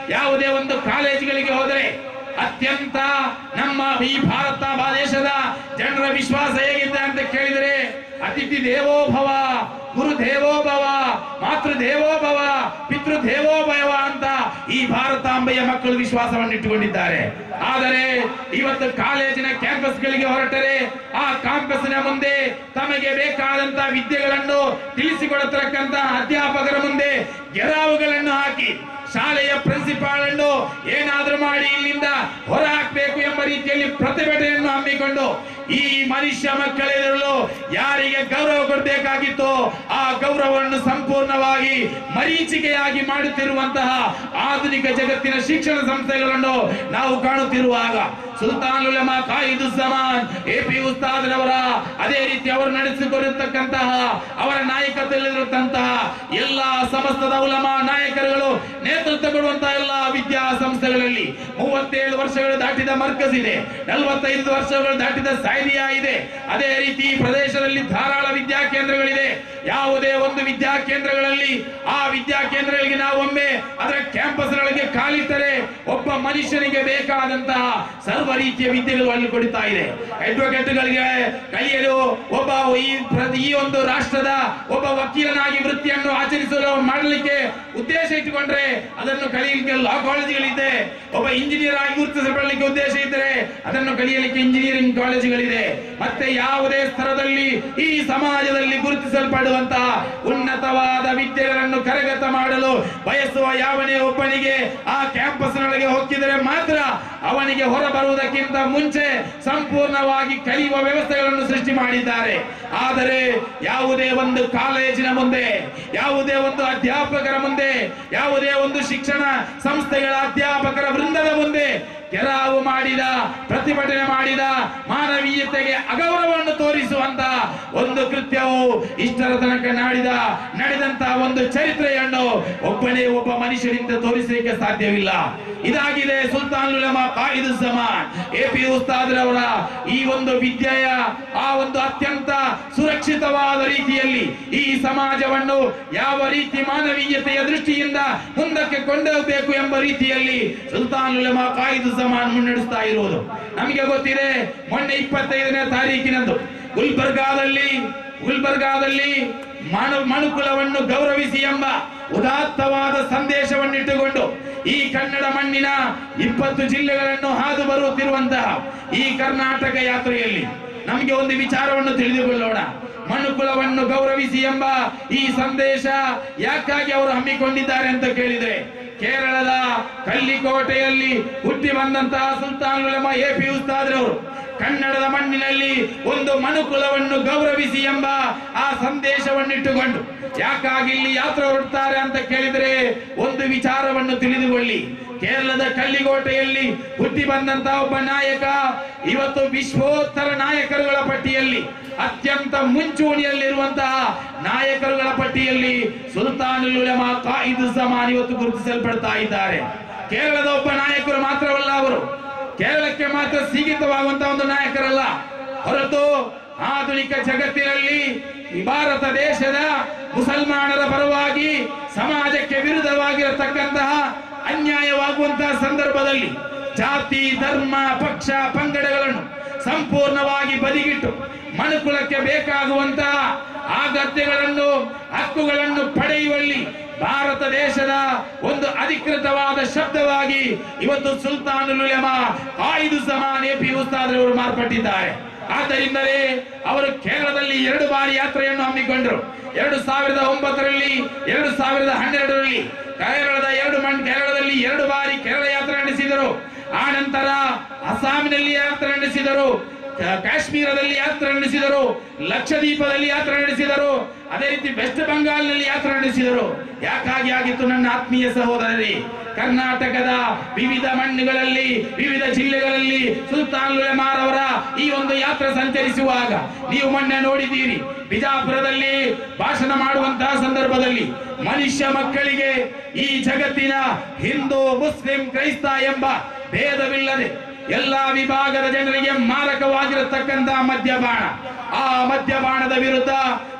ಯಾವುದೇ ಒಂದು ಕಾಲೇಜುಗಳಿಗೆ ಹೋದರೆ ಅತ್ಯಂತ ನಮ್ಮ ಈ ಭಾರತ ದೇಶದ ಜನರ ವಿಶ್ವಾಸ ಹೇಗಿದೆ ಅಂತ ಕೇಳಿದರೆ ಅತಿಥಿ ದೇವೋಭವ ಗುರು ದೇವೋಭವ ಮಾತೃ ದೇವೋಭವ ಪಿತೃ ದೇವೋಭವ ಅಂತ ಈ ಭಾರತಾಂಬೆಯ ಮಕ್ಕಳು ವಿಶ್ವಾಸವನ್ನು ಇಟ್ಟುಕೊಂಡಿದ್ದಾರೆ ಆದರೆ ಇವತ್ತು ಕಾಲೇಜಿನ ಕ್ಯಾಂಪಸ್ಗಳಿಗೆ ಹೊರಟರೆ ಆ ಕ್ಯಾಂಪಸ್ನ ಮುಂದೆ ತಮಗೆ ಬೇಕಾದಂತ ವಿದ್ಯೆಗಳನ್ನು ತಿಳಿಸಿಕೊಡತಕ್ಕಂತ ಅಧ್ಯಾಪಕರ ಮುಂದೆ ಗೆರಾವುಗಳನ್ನು ಹಾಕಿ ಶಾಲೆಯ ಪ್ರಿನ್ಸಿಪಾಲ್ ಅನ್ನು ಏನಾದ್ರೂ ಮಾಡಿ ಇಲ್ಲಿಂದ ಹೊರ ಹಾಕಬೇಕು ಎಂಬ ರೀತಿಯಲ್ಲಿ ಪ್ರತಿಭಟನೆಯನ್ನು ಹಮ್ಮಿಕೊಂಡು ಈ ಮನುಷ್ಯ ಮಕ್ಕಳೆದುರಲು ಯಾರಿಗೆ ಗೌರವ ಕೊಡಬೇಕಾಗಿತ್ತೋ ಆ ಗೌರವವನ್ನು ಸಂಪೂರ್ಣವಾಗಿ ಮರೀಚಿಕೆಯಾಗಿ ಮಾಡುತ್ತಿರುವಂತಹ ಆಧುನಿಕ ಜಗತ್ತಿನ ಶಿಕ್ಷಣ ಸಂಸ್ಥೆಗಳನ್ನು ನಾವು ಕಾಣುತ್ತಿರುವಾಗ ಸುಲ್ತಾನ್ ಉಲಮಾ ಕಾಯಿದು ಸಮಾನ್ ಎ ಪಿ ಉಸ್ತಾದ್ರವರ ಅದೇ ರೀತಿ ಅವರು ನಡೆಸಿಕೊಂಡಿರ್ತಕ್ಕಂತಹ ಅವರ ನಾಯಕತ್ವದಲ್ಲಿರುವಂತಹ ಎಲ್ಲಾ ಸಮಸ್ತದ ಉಲಮಾ ನಾಯಕರುಗಳು ನೇತೃತ್ವ ಕೊಡುವಂತಹ ಎಲ್ಲಾ ವಿದ್ಯಾಸಂಸ್ಥೆಗಳಲ್ಲಿ ಮೂವತ್ತೇಳು ವರ್ಷಗಳು ದಾಟಿದ ಮರ್ಕಸ್ ಇದೆ ನಲವತ್ತೈದು ವರ್ಷಗಳು ದಾಟಿದ ಸಾಯ್ದಿಯಾ ಇದೆ ಅದೇ ರೀತಿ ಈ ಪ್ರದೇಶದಲ್ಲಿ ಧಾರಾಳ ವಿದ್ಯಾಕೇಂದ್ರಗಳಿದೆ ಯಾವುದೇ ಒಂದು ವಿದ್ಯಾಕೇಂದ್ರಗಳಲ್ಲಿ ಆ ವಿದ್ಯಾಕೇಂದ್ರಗಳಿಗೆ ನಾವು ಒಮ್ಮೆ ಅದರ ಕ್ಯಾಂಪಸ್ಗಳಿಗೆ ಕಾಲಿಟ್ಟರೆ ಒಬ್ಬ ಮನುಷ್ಯನಿಗೆ ಬೇಕಾದಂತಹ ಸರ್ವ ರೀತಿಯ ವಿದ್ಯೆಗಳು ಅಲ್ಲಿ ಕೊಡ್ತಾ ಇದೆ ಅಡ್ವೊಕೇಟ್ಗಳಿಗೆ ಕಲಿಯಲು ಒಬ್ಬ ಈ ಪ್ರ- ಈ ಒಂದು ರಾಷ್ಟ್ರದ ಒಬ್ಬ ವಕೀಲನಾಗಿ ವೃತ್ತಿಯನ್ನು ಆಚರಿಸಲು ಮಾಡಲಿಕ್ಕೆ ಉದ್ದೇಶ ಇಟ್ಟುಕೊಂಡ್ರೆ ಅದನ್ನು ಕಲಿಯಲಿಕ್ಕೆ ಲಾ ಕಾಲೇಜುಗಳಿದೆ ಒಬ್ಬ ಇಂಜಿನಿಯರ್ ಆಗಿ ಗುರುತಿಸಬಡಲಿಕ್ಕೆ ಉದ್ದೇಶ ಇದ್ದರೆ ಅದನ್ನು ಕಲಿಯಲಿಕ್ಕೆ ಇಂಜಿನಿಯರಿಂಗ್ ಕಾಲೇಜುಗಳಿದೆ ಮತ್ತೆ ಯಾವುದೇ ಸ್ತರದಲ್ಲಿ ಈ ಸಮಾಜದಲ್ಲಿ ಗುರುತಿಸಲ್ಪಡುವಂತಹ ಉನ್ನತವಾದ ವಿದ್ಯೆಗಳನ್ನು ಕರಗತ ಮಾಡಲು ಬಯಸುವ ಯಾವನೇ ಒಬ್ಬನಿಗೆ ಆ ಕ್ಯಾಂಪಸ್ನೊಳಗೆ ಹೋಗಿದರೆ ಮಾತ್ರ ಅವನಿಗೆ ಹೊರ ಬರುವುದಕ್ಕಿಂತ ಮುಂಚೆ ಸಂಪೂರ್ಣವಾಗಿ ಕಲಿಯುವ ವ್ಯವಸ್ಥೆಗಳನ್ನು ಸೃಷ್ಟಿ ಮಾಡಿದ್ದಾರೆ ಆದರೆ ಯಾವುದೇ ಒಂದು ಕಾಲೇಜಿನ ಮುಂದೆ ಯಾವುದೇ ಒಂದು ಅಧ್ಯಾಪಕರ ಮುಂದೆ ಯಾವುದೇ ಒಂದು ಶಿಕ್ಷಣ ಸಂಸ್ಥೆಗಳ ಅಧ್ಯಾಪಕರ ವೃಂದದ ಮುಂದೆ ಕೆರಾವು ಮಾಡಿದ ಪ್ರತಿಭಟನೆ ಮಾಡಿದ ಮಾನವೀಯತೆಗೆ ಅಗೌರವವನ್ನು ತೋರಿಸುವಂತ ಒಂದು ಕೃತ್ಯವು ಇಷ್ಟರ ತನಕ ನಾಡಿದ ನಡೆದಂತಹ ಒಂದು ಚರಿತ್ರೆಯನ್ನು ಒಬ್ಬನೇ ಒಬ್ಬ ಮನುಷ್ಯರಿಂದ ತೋರಿಸಲಿಕ್ಕೆ ಸಾಧ್ಯವಿಲ್ಲ ಇದಾಗಿದೆ ಸುಲ್ತಾನ್ ಉಲಮಾ ಕಾಯಿದು ಜಮಾನ್ ಎ ಪಿ ಉಸ್ತಾದ್ರವರ ಈ ಒಂದು ವಿದ್ಯೆಯ ಆ ಒಂದು ಅತ್ಯಂತ ಸುರಕ್ಷಿತವಾದ ರೀತಿಯಲ್ಲಿ ಈ ಸಮಾಜವನ್ನು ಯಾವ ರೀತಿ ಮಾನವೀಯತೆಯ ದೃಷ್ಟಿಯಿಂದ ಮುಂದಕ್ಕೆ ಕೊಂಡೋಗಬೇಕು ಎಂಬ ರೀತಿಯಲ್ಲಿ ಸುಲ್ತಾನ್ ಉಲಮಾ ಕಾಯಿದು ಜಮಾನ್ ಮುನ್ನಡೆಸ್ತಾ ಇರುವುದು ನಮಗೆ ಗೊತ್ತಿದೆ ಮೊನ್ನೆ ಇಪ್ಪತ್ತೈದನೇ ತಾರೀಕಿನಂದು ಗುಲ್ಬರ್ಗಾದಲ್ಲಿ ಗುಲ್ಬರ್ಗಾದಲ್ಲಿ ಮಾನವ ಮನುಕುಲವನ್ನು ಗೌರವಿಸಿ ಎಂಬ ಉದಾತ್ತವಾದ ಸಂದೇಶವನ್ನಿಟ್ಟುಕೊಂಡು ಈ ಕನ್ನಡ ಮಣ್ಣಿನ ಇಪ್ಪತ್ತು ಜಿಲ್ಲೆಗಳನ್ನು ಹಾದು ಬರುತ್ತಿರುವಂತಹ ಈ ಕರ್ನಾಟಕ ಯಾತ್ರೆಯಲ್ಲಿ ನಮಗೆ ಒಂದು ವಿಚಾರವನ್ನು ತಿಳಿದುಕೊಳ್ಳೋಣ ಮನುಕುಲವನ್ನು ಗೌರವಿಸಿ ಎಂಬ ಈ ಸಂದೇಶ ಯಾಕಾಗಿ ಅವರು ಹಮ್ಮಿಕೊಂಡಿದ್ದಾರೆ ಅಂತ ಕೇಳಿದ್ರೆ ಕೇರಳದ ಕಲ್ಲಿಕೋಟೆಯಲ್ಲಿ ಹುಟ್ಟಿ ಬಂದಂತಹ ಸುಲ್ತಾನ್ ಉಲಮಾ ಎ ಪಿ ಉಸ್ತಾದ್ರವರು ಕನ್ನಡದ ಮಣ್ಣಿನಲ್ಲಿ ಒಂದು ಮನುಕುಲವನ್ನು ಗೌರವಿಸಿ ಎಂಬ ಆ ಸಂದೇಶವನ್ನಿಟ್ಟುಕೊಂಡು ಯಾಕಾಗಿ ಇಲ್ಲಿ ಯಾತ್ರೆ ಹೊರಡ್ತಾರೆ ಅಂತ ಕೇಳಿದರೆ ಒಂದು ವಿಚಾರವನ್ನು ತಿಳಿದುಕೊಳ್ಳಿ ಕೇರಳದ ಕಲ್ಲಿಕೋಟೆಯಲ್ಲಿ ಹುಟ್ಟಿ ಬಂದಂತಹ ಒಬ್ಬ ನಾಯಕ ಇವತ್ತು ವಿಶ್ವೋತ್ತರ ನಾಯಕರುಗಳ ಪಟ್ಟಿಯಲ್ಲಿ ಅತ್ಯಂತ ಮುಂಚೂಣಿಯಲ್ಲಿರುವಂತಹ ನಾಯಕರುಗಳ ಪಟ್ಟಿಯಲ್ಲಿ ಸುಲ್ತಾನುಲ್ ಉಲಮಾ ಕಾಯಿದು ಜಮಾನ್ ಇವತ್ತು ಗುರುತಿಸಲ್ಪಡ್ತಾ ಇದ್ದಾರೆ ಕೇರಳದ ಒಬ್ಬ ನಾಯಕರು ಮಾತ್ರವಲ್ಲ ಅವರು ಕೇರಳಕ್ಕೆ ಮಾತ್ರ ಸೀಮಿತವಾಗುವಂತಹ ಒಂದು ನಾಯಕರಲ್ಲ ಹೊರತು ಆಧುನಿಕ ಜಗತ್ತಿನಲ್ಲಿ ಈ ಭಾರತ ದೇಶದ ಮುಸಲ್ಮಾನರ ಪರವಾಗಿ ಸಮಾಜಕ್ಕೆ ವಿರುದ್ಧವಾಗಿರತಕ್ಕಂತಹ ಅನ್ಯಾಯವಾಗುವಂತಹ ಸಂದರ್ಭದಲ್ಲಿ ಜಾತಿ ಧರ್ಮ ಪಕ್ಷ ಪಂಗಡಗಳನ್ನು ಸಂಪೂರ್ಣವಾಗಿ ಬದಿಗಿಟ್ಟು ಮನುಕುಲಕ್ಕೆ ಬೇಕಾಗುವಂತಹ ಅಗತ್ಯಗಳನ್ನು ಹಕ್ಕುಗಳನ್ನು ಪಡೆಯುವಲ್ಲಿ ಭಾರತ ದೇಶದ ಒಂದು ಅಧಿಕೃತವಾದ ಶಬ್ದವಾಗಿ ಇವತ್ತು ಸುಲ್ತಾನುಲ್ ಉಲಮಾ ಆಯ್ದು ಸಮಾನ್ ಎ ಪಿ ಉಸ್ತಾದ್ರವರು ಮಾರ್ಪಟ್ಟಿದ್ದಾರೆ ಆದ್ದರಿಂದಲೇ ಅವರು ಕೇರಳದಲ್ಲಿ ಎರಡು ಬಾರಿ ಯಾತ್ರೆಯನ್ನು ಹಮ್ಮಿಕೊಂಡರು ಎರಡು ಸಾವಿರದ ಒಂಬತ್ತರಲ್ಲಿ ಎರಡು ಸಾವಿರದ ಹನ್ನೆರಡರಲ್ಲಿ ಕೇರಳದ ಎರಡು ಮಣ್ ಕೇರಳದಲ್ಲಿ ಎರಡು ಬಾರಿ ಕೇರಳ ಯಾತ್ರೆ ನಡೆಸಿದರು ಆ ನಂತರ ಅಸ್ಸಾಮಿನಲ್ಲಿ ಯಾತ್ರೆ ನಡೆಸಿದರು ಕ- ಕಾಶ್ಮೀರದಲ್ಲಿ ಯಾತ್ರೆ ನಡೆಸಿದರು ಲಕ್ಷದ್ವೀಪದಲ್ಲಿ ಯಾತ್ರೆ ನಡೆಸಿದರು ಅದೇ ರೀತಿ ವೆಸ್ಟ್ ಬಂಗಾಲ್ನಲ್ಲಿ ಯಾತ್ರೆ ನಡೆಸಿದರು ಯಾಕಾಗಿ ಆಗಿತ್ತು ನನ್ನ ಆತ್ಮೀಯ ಸಹೋದರರೇ ಕರ್ನಾಟಕದ ವಿವಿಧ ಮಣ್ಣುಗಳಲ್ಲಿ ವಿವಿಧ ಜಿಲ್ಲೆಗಳಲ್ಲಿ ಸುಲ್ತಾನ್ ಉಲೆಮಾರ್ ಅವರ ಈ ಒಂದು ಯಾತ್ರೆ ಸಂಚರಿಸುವಾಗ ನೀವು ಮೊನ್ನೆ ನೋಡಿದ್ದೀರಿ ಬಿಜಾಪುರದಲ್ಲಿ ಭಾಷಣ ಮಾಡುವಂತಹ ಸಂದರ್ಭದಲ್ಲಿ ಮನುಷ್ಯ ಮಕ್ಕಳಿಗೆ ಈ ಜಗತ್ತಿನ ಹಿಂದೂ ಮುಸ್ಲಿಂ ಕ್ರೈಸ್ತ ಎಂಬ ಭೇದವಿಲ್ಲದೆ ಎಲ್ಲಾ ವಿಭಾಗದ ಜನರಿಗೆ ಮಾರಕವಾಗಿರತಕ್ಕಂತಹ ಮದ್ಯಪಾನ ಆ ಮದ್ಯಪಾನದ ವಿರುದ್ಧ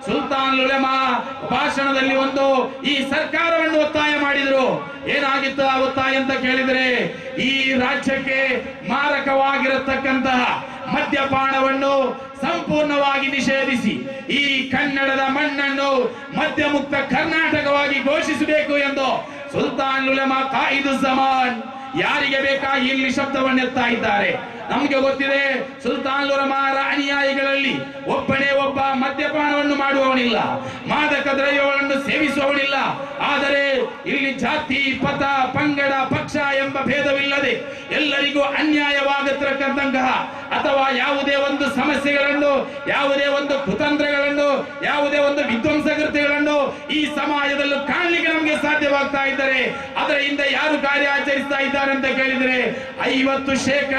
ಸುಲ್ತಾನ್ ಉಲೆಮಾ ಭಾಷಣದಲ್ಲಿ ಒಂದು ಈ ಸರ್ಕಾರವನ್ನು ಒತ್ತಾಯ ಮಾಡಿದ್ರು ಏನಾಗಿತ್ತು ಆ ಒತ್ತಾಯ ಅಂತ ಕೇಳಿದ್ರೆ ಈ ರಾಜ್ಯಕ್ಕೆ ಮಾರಕವಾಗಿರತಕ್ಕಂತಹ ಮದ್ಯಪಾನವನ್ನು ಸಂಪೂರ್ಣವಾಗಿ ನಿಷೇಧಿಸಿ ಈ ಕನ್ನಡದ ಮಣ್ಣನ್ನು ಮದ್ಯಮುಕ್ತ ಕರ್ನಾಟಕವಾಗಿ ಘೋಷಿಸಬೇಕು ಎಂದು ಸುಲ್ತಾನ್ ಉಲೆಮಾ ಕಾಯಿದು ಜಮಾನ್ ಯಾರಿಗೆ ಬೇಕಾ ಇಲ್ಲಿ ಶಬ್ದವನ್ನು ಎತ್ತಾ ಇದ್ದಾರೆ ನಮ್ಗೆ ಗೊತ್ತಿದೆ ಸುಲ್ತಾನ್ ಉಲಮಾರ ಅನುಯಾಯಿಗಳಲ್ಲಿ ಒಬ್ಬನೇ ಒಬ್ಬ ಮದ್ಯಪಾನವನ್ನು ಮಾಡುವವನಿಲ್ಲ ಮಾದಕ ದ್ರವ್ಯಗಳನ್ನು ಸೇವಿಸುವವನಿಲ್ಲ ಆದರೆ ಇಲ್ಲಿ ಜಾತಿ ಪಥ ಪಂಗಡ ಪಕ್ಷ ಎಂಬ ಭೇದವಿಲ್ಲದೆ ಎಲ್ಲರಿಗೂ ಅನ್ಯಾಯವಾಗತಕ್ಕಂತಹ ಅಥವಾ ಯಾವುದೇ ಒಂದು ಸಮಸ್ಯೆಗಳನ್ನು ಯಾವುದೇ ಒಂದು ಕುತಂತ್ರಗಳನ್ನು ಯಾವುದೇ ಒಂದು ವಿಧ್ವಂಸ ಕೃತ್ಯಗಳನ್ನು ಈ ಸಮಾಜದಲ್ಲಿ ಕಾಣಲಿಕ್ಕೆ ನಮಗೆ ಸಾಧ್ಯವಾಗ್ತಾ ಇದ್ದಾರೆ ಅದರ ಹಿಂದೆ ಯಾರು ಕಾರ್ಯಾಚರಿಸ್ತಾ ಇದ್ದಾರೆ ಅಂತ ಕೇಳಿದರೆ ಐವತ್ತು ಶೇಕಡ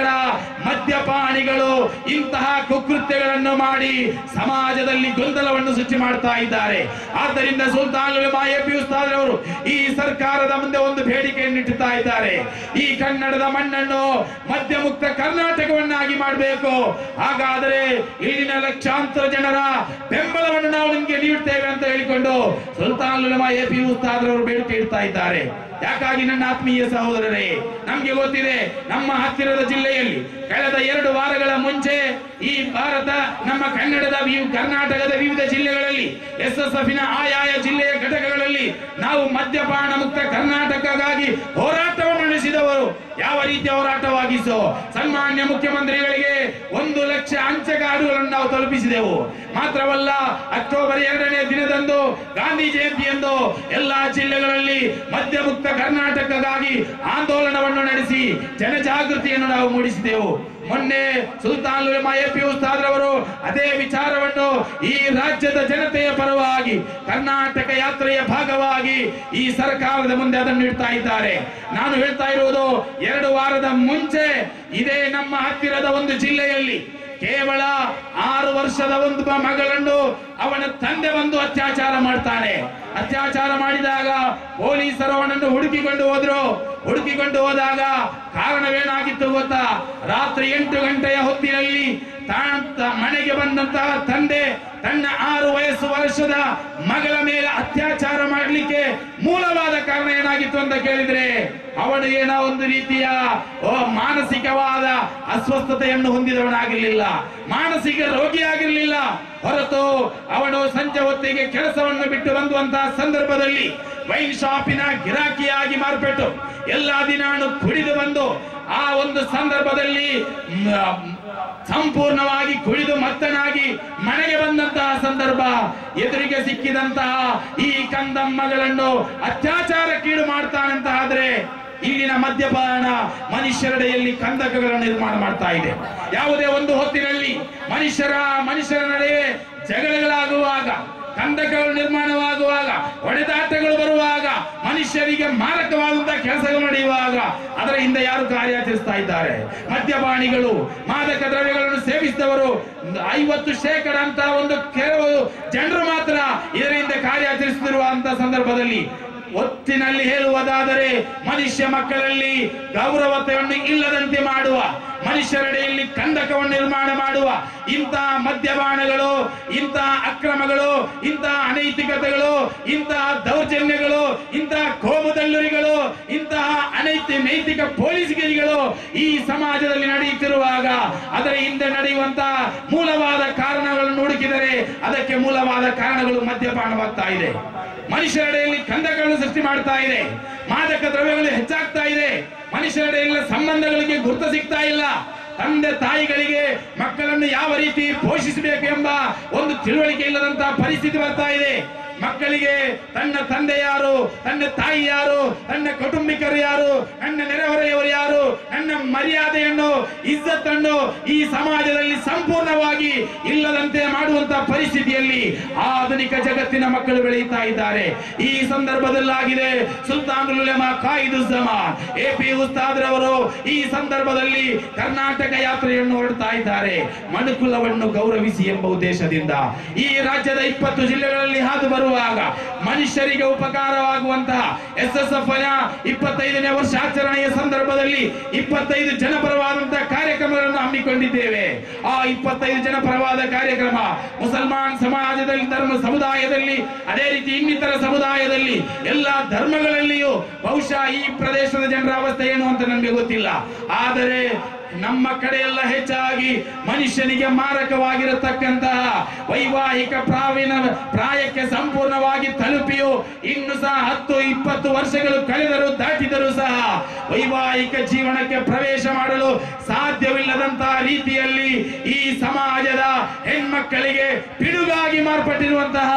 ಮದ್ಯಪಾನಿಗಳು ಇಂತಹ ಕುಕೃತ್ಯಗಳನ್ನು ಮಾಡಿ ಸಮಾಜದಲ್ಲಿ ಗೊಂದಲವನ್ನು ಸೃಷ್ಟಿ ಮಾಡ್ತಾ ಇದ್ದಾರೆ ಆದ್ದರಿಂದ ಸುಲ್ತಾನ್ ಎಪಿ ಉಸ್ತಾದ್ ಅವರು ಈ ಸರ್ಕಾರದ ಮುಂದೆ ಒಂದು ಬೇಡಿಕೆಯನ್ನು ಇಟ್ಟುತ್ತಾ ಇದ್ದಾರೆ ಈ ಕನ್ನಡದ ಮಣ್ಣನ್ನು ಮದ್ಯಮುಕ್ತ ಕರ್ನಾಟಕವನ್ನಾಗಿ ಮಾಡಬೇಕು ಹಾಗಾದರೆ ಇಲ್ಲಿನ ಲಕ್ಷಾಂತರ ಜನರ ಬೆಂಬಲವನ್ನು ನಾವು ನಿಮಗೆ ನೀಡುತ್ತೇವೆ ಅಂತ ಹೇಳಿಕೊಂಡು ಸುಲ್ತಾನ್ ಉಲಮಾ ಎಪಿ ಉಸ್ತಾದ್ ಅವರು ಬೇಡಿಕೆ ಇಡ್ತಾ ಇದ್ದಾರೆ ಯಾಕಾಗಿ ನನ್ನ ಆತ್ಮೀಯ ಸಹೋದರರೇ ನಮ್ಗೆ ಗೊತ್ತಿದೆ ನಮ್ಮ ಹತ್ತಿರದ ಜಿಲ್ಲೆಯಲ್ಲಿ ಕಳೆದ ಎರಡು ವಾರಗಳ ಮುಂಚೆ ಈ ಭಾರತ ನಮ್ಮ ಕನ್ನಡದ ವಿ- ಕರ್ನಾಟಕದ ವಿವಿಧ ಜಿಲ್ಲೆಗಳಲ್ಲಿ ಎಸ್ ಎಸ್ ಎಫ್ ಆಯಾಯ ಜಿಲ್ಲೆಯ ಘಟಕಗಳಲ್ಲಿ ನಾವು ಮದ್ಯಪಾನ ಮುಕ್ತ ಕರ್ನಾಟಕಕ್ಕಾಗಿ ಹೋರಾಟವನ್ನು ನಡೆಸಿದವರು ಯಾವ ರೀತಿಯ ಹೋರಾಟವಾಗಿಸೋ ಸನ್ಮಾನ್ಯ ಮುಖ್ಯಮಂತ್ರಿಗಳಿಗೆ ಒಂದು ಲಕ್ಷ ಅಂಚೆಗಾಡುಗಳನ್ನು ನಾವು ತಲುಪಿಸಿದೆವು ಮಾತ್ರವಲ್ಲ ಅಕ್ಟೋಬರ್ ಎರಡನೇ ದಿನದಂದು ಗಾಂಧಿ ಜಯಂತಿಯಂದು ಎಲ್ಲಾ ಜಿಲ್ಲೆಗಳಲ್ಲಿ ಮದ್ಯಮುಕ್ತ ಕರ್ನಾಟಕಕ್ಕಾಗಿ ಆಂದೋಲನವನ್ನು ನಡೆಸಿ ಜನಜಾಗೃತಿಯನ್ನು ನಾವು ಮೂಡಿಸಿದೆವು ಮೊನ್ನೆ ಸುಲ್ತಾನ್ ಉಲಮಾ ಎಪಿ ಉಸ್ತಾದ್ರವರು ಅದೇ ವಿಚಾರವನ್ನು ಈ ರಾಜ್ಯದ ಜನತೆಯ ಪರವಾಗಿ ಕರ್ನಾಟಕ ಯಾತ್ರೆಯ ಭಾಗವಾಗಿ ಈ ಸರ್ಕಾರದ ಮುಂದೆ ಅದನ್ನು ಇಡ್ತಾ ಇದ್ದಾರೆ ನಾನು ಹೇಳ್ತಾ ಇರುವುದು ಎರಡು ವಾರದ ಮುಂಚೆ ಇದೇ ನಮ್ಮ ಹತ್ತಿರದ ಒಂದು ಜಿಲ್ಲೆಯಲ್ಲಿ ಕೇವಲ ಆರು ವರ್ಷದ ಒಂದು ಮ- ಮಗಳನ್ನು ಅವನ ತಂದೆ ಬಂದು ಅತ್ಯಾಚಾರ ಮಾಡ್ತಾನೆ ಅತ್ಯಾಚಾರ ಮಾಡಿದಾಗ ಪೊಲೀಸರು ಅವನನ್ನು ಹುಡುಕಿಕೊಂಡು ಹೋದ್ರು ಹುಡುಕಿಕೊಂಡು ಹೋದಾಗ ಕಾರಣವೇನಾಗಿತ್ತು ಗೊತ್ತಾ ರಾತ್ರಿ ಎಂಟು ಗಂಟೆಯ ಹೊತ್ತಿನಲ್ಲಿ ತಾನ್ ತ- ಮನೆಗೆ ಬಂದಂತಹ ತಂದೆ ತನ್ನ ಆರು ವಯಸ್ಸು ವರ್ಷದ ಮಗಳ ಮೇಲೆ ಅತ್ಯಾಚಾರ ಮಾಡಲಿಕ್ಕೆ ಮೂಲವಾದ ಕಾರಣ ಏನಾಗಿತ್ತು ಅಂತ ಕೇಳಿದ್ರೆ ಅವನು ಏನೋ ಒಂದು ರೀತಿಯ ಓ, ಮಾನಸಿಕವಾದ ಅಸ್ವಸ್ಥತೆಯನ್ನು ಹೊಂದಿದವನಾಗಿರ್ಲಿಲ್ಲ ಮಾನಸಿಕ ರೋಗಿಯಾಗಿರ್ಲಿಲ್ಲ ಹೊರತು ಅವನು ಸಂಜೆ ಹೊತ್ತಿಗೆ ಕೆಲಸವನ್ನು ಬಿಟ್ಟು ಬಂದುವಂತಹ ಸಂದರ್ಭದಲ್ಲಿ ವೈನ್ ಶಾಪಿನ ಗಿರಾಕಿಯಾಗಿ ಮಾರ್ಪಟ್ಟು ಎಲ್ಲಾ ದಿನಾನು ಕುಡಿದು ಬಂದು ಆ ಒಂದು ಸಂದರ್ಭದಲ್ಲಿ ಮ್, ಸಂಪೂರ್ಣವಾಗಿ ಕುಡಿದು ಮತ್ತನಾಗಿ ಮನೆಗೆ ಬಂದಂತಹ ಸಂದರ್ಭ ಎದುರಿಗೆ ಸಿಕ್ಕಿದಂತಹ ಈ ಕಂದಮ್ಮಗಳನ್ನು ಅತ್ಯಾಚಾರಕ್ಕೀಡು ಮಾಡ್ತಾನಂತ ಆದ್ರೆ ಇಲ್ಲಿನ ಮದ್ಯಪಾನ ಮನುಷ್ಯರಡೆಯಲ್ಲಿ ಕಂದಕಗಳ ನಿರ್ಮಾಣ ಮಾಡ್ತಾ ಇದೆ ಯಾವುದೇ ಒಂದು ಹೊತ್ತಿನಲ್ಲಿ ಮನುಷ್ಯರ ಮನುಷ್ಯರ ನಡುವೆ ಜಗಳಗಳಾಗುವಾಗ ಕಂದಕಗಳು ನಿರ್ಮಾಣವಾಗುವಾಗ ಹೊಡೆದಾಟಗಳು ಬರುವಾಗ ಮನುಷ್ಯರಿಗೆ ಮಾರಕವಾದಂತಹ ಕೆಲಸಗಳು ನಡೆಯುವಾಗ ಅದರ ಹಿಂದೆ ಯಾರು ಕಾರ್ಯಾಚರಿಸ್ತಾ ಇದ್ದಾರೆ ಮದ್ಯಪಾನಿಗಳು ಮಾದಕ ದ್ರವ್ಯಗಳನ್ನು ಸೇವಿಸಿದವರು ಒಂದು ಐವತ್ತು ಶೇಕಡ ಅಂತ ಒಂದು ಕೆಲವು ಜನರು ಮಾತ್ರ ಇದರಿಂದ ಕಾರ್ಯಾಚರಿಸುತ್ತಿರುವಂತಹ ಸಂದರ್ಭದಲ್ಲಿ ಒತ್ತಿನಲ್ಲಿ ಹೇಳುವುದಾದರೆ ಮನುಷ್ಯ ಮಕ್ಕಳಲ್ಲಿ ಗೌರವತೆಯನ್ನು ಇಲ್ಲದಂತೆ ಮಾಡುವ ಮನುಷ್ಯರೆಡೆಯಲ್ಲಿ ಕಂದಕವನ್ನು ನಿರ್ಮಾಣ ಮಾಡುವ ಇಂತಹ ಮದ್ಯಪಾನಗಳು ಇಂತಹ ಅಕ್ರಮಗಳು ಇಂತಹ ಅನೈತಿಕತೆಗಳು ಇಂತಹ ದೌರ್ಜನ್ಯಗಳು ಇಂತಹ ಕೋಮುದಲ್ಲುರಿಗಳು ಇಂತಹ ಅನೈತಿ ನೈತಿಕ ಪೊಲೀಸ್ಗಿರಿಗಳು ಈ ಸಮಾಜದಲ್ಲಿ ನಡೆಯುತ್ತಿರುವಾಗ ಅದರ ಹಿಂದೆ ನಡೆಯುವಂತಹ ಮೂಲವಾದ ಕಾರಣಗಳನ್ನು ಹುಡುಕಿದರೆ ಅದಕ್ಕೆ ಮೂಲವಾದ ಕಾರಣಗಳು ಮದ್ಯಪಾನವಾಗ್ತಾ ಇದೆ ಮನುಷ್ಯರೆಡೆಯಲ್ಲಿ ಕಂದಕಗಳನ್ನು ಸೃಷ್ಟಿ ಮಾಡ್ತಾ ಇದೆ ಮಾದಕ ದ್ರವ್ಯಗಳು ಹೆಚ್ಚಾಗ್ತಾ ಇದೆ ಮನುಷ್ಯರೆಡೆಯಲ್ಲಿ ಸಂಬಂಧಗಳಿಗೆ ಗುರುತು ಸಿಗ್ತಾ ಇಲ್ಲ ತಂದೆ ತಾಯಿಗಳಿಗೆ ಮಕ್ಕಳನ್ನು ಯಾವ ರೀತಿ ಪೋಷಿಸಬೇಕು ಎಂಬ ಒಂದು ತಿಳುವಳಿಕೆ ಇಲ್ಲದಂತಹ ಪರಿಸ್ಥಿತಿ ಬರ್ತಾ ಇದೆ ಮಕ್ಕಳಿಗೆ ತನ್ನ ತಂದೆ ಯಾರು ತನ್ನ ತಾಯಿ ಯಾರು ತನ್ನ ಕುಟುಂಬಿಕರು ಯಾರು ನನ್ನ ನೆರೆಹೊರೆಯವರು ಯಾರು ನನ್ನ ಮರ್ಯಾದೆಯನ್ನು ಇಜ್ಜತ್ತನ್ನು ಈ ಸಮಾಜದಲ್ಲಿ ಸಂಪೂರ್ಣವಾಗಿ ಇಲ್ಲದಂತೆ ಮಾಡುವಂತಹ ಪರಿಸ್ಥಿತಿಯಲ್ಲಿ ಆಧುನಿಕ ಜಗತ್ತಿನ ಮಕ್ಕಳು ಬೆಳೆಯುತ್ತಾ ಇದ್ದಾರೆ ಈ ಸಂದರ್ಭದಲ್ಲಾಗಿದೆ ಸುಲ್ತಾನ್ ಉಲೆಮಾ ಕಾಯಿದುಜ್ಜಮಾನ್ ಎ ಪಿ ಉಸ್ತಾದ್ರವರು ಈ ಸಂದರ್ಭದಲ್ಲಿ ಕರ್ನಾಟಕ ಯಾತ್ರೆಯನ್ನು ಹೊರಡ್ತಾ ಇದ್ದಾರೆ ಮನುಕುಲವನ್ನು ಗೌರವಿಸಿ ಎಂಬ ಉದ್ದೇಶದಿಂದ ಈ ರಾಜ್ಯದ ಇಪ್ಪತ್ತು ಜಿಲ್ಲೆಗಳಲ್ಲಿ ಹಾದು ಬರುವಾಗ ಮನುಷ್ಯರಿಗೆ ಉಪಕಾರವಾಗುವಂತಹ ಎಸ್ ಎಸ್ ಎಫ್ ಇಪ್ಪತ್ತೈದನೇ ವರ್ಷಾಚರಣೆಯ ಸಂದರ್ಭದಲ್ಲಿ ಇಪ್ಪತ್ತೈದು ಜನಪರವಾದಂತಹ ಕಾರ್ಯಕ್ರಮಗಳನ್ನು ಮಾಡಿಕೊಂಡಿದ್ದೇವೆ ಆ ಇಪ್ಪತ್ತೈದು ಜನ ಪರವಾದ ಕಾರ್ಯಕ್ರಮ ಮುಸಲ್ಮಾನ್ ಸಮಾಜದಲ್ಲಿ ಧರ್ಮ ಸಮುದಾಯದಲ್ಲಿ ಅದೇ ರೀತಿ ಇನ್ನಿತರ ಸಮುದಾಯದಲ್ಲಿ ಎಲ್ಲ ಧರ್ಮಗಳಲ್ಲಿಯೂ ಬಹುಶಃ ಈ ಪ್ರದೇಶದ ಜನರ ಅವಸ್ಥೆ ಏನು ಅಂತ ನಮಗೆ ಗೊತ್ತಿಲ್ಲ ಆದರೆ ನಮ್ಮ ಕಡೆ ಎಲ್ಲ ಹೆಚ್ಚಾಗಿ ಮನುಷ್ಯನಿಗೆ ಮಾರಕವಾಗಿರತಕ್ಕಂತಹ ವೈವಾಹಿಕ ಪ್ರಾವಿನ ಪ್ರಾಯಕ್ಕೆ ಸಂಪೂರ್ಣವಾಗಿ ತಲುಪಿಯು ಇನ್ನು ಸಹ ಹತ್ತು ಇಪ್ಪತ್ತು ವರ್ಷಗಳು ಕಳೆದರೂ ದಾಟಿದರೂ ಸಹ ವೈವಾಹಿಕ ಜೀವನಕ್ಕೆ ಪ್ರವೇಶ ಮಾಡಲು ಸಾಧ್ಯವಿಲ್ಲದಂತಹ ರೀತಿಯಲ್ಲಿ ಈ ಸಮಾಜದ ಹೆಣ್ಮಕ್ಕಳಿಗೆ ಪಿಡುಗಾಗಿ ಮಾರ್ಪಟ್ಟಿರುವಂತಹ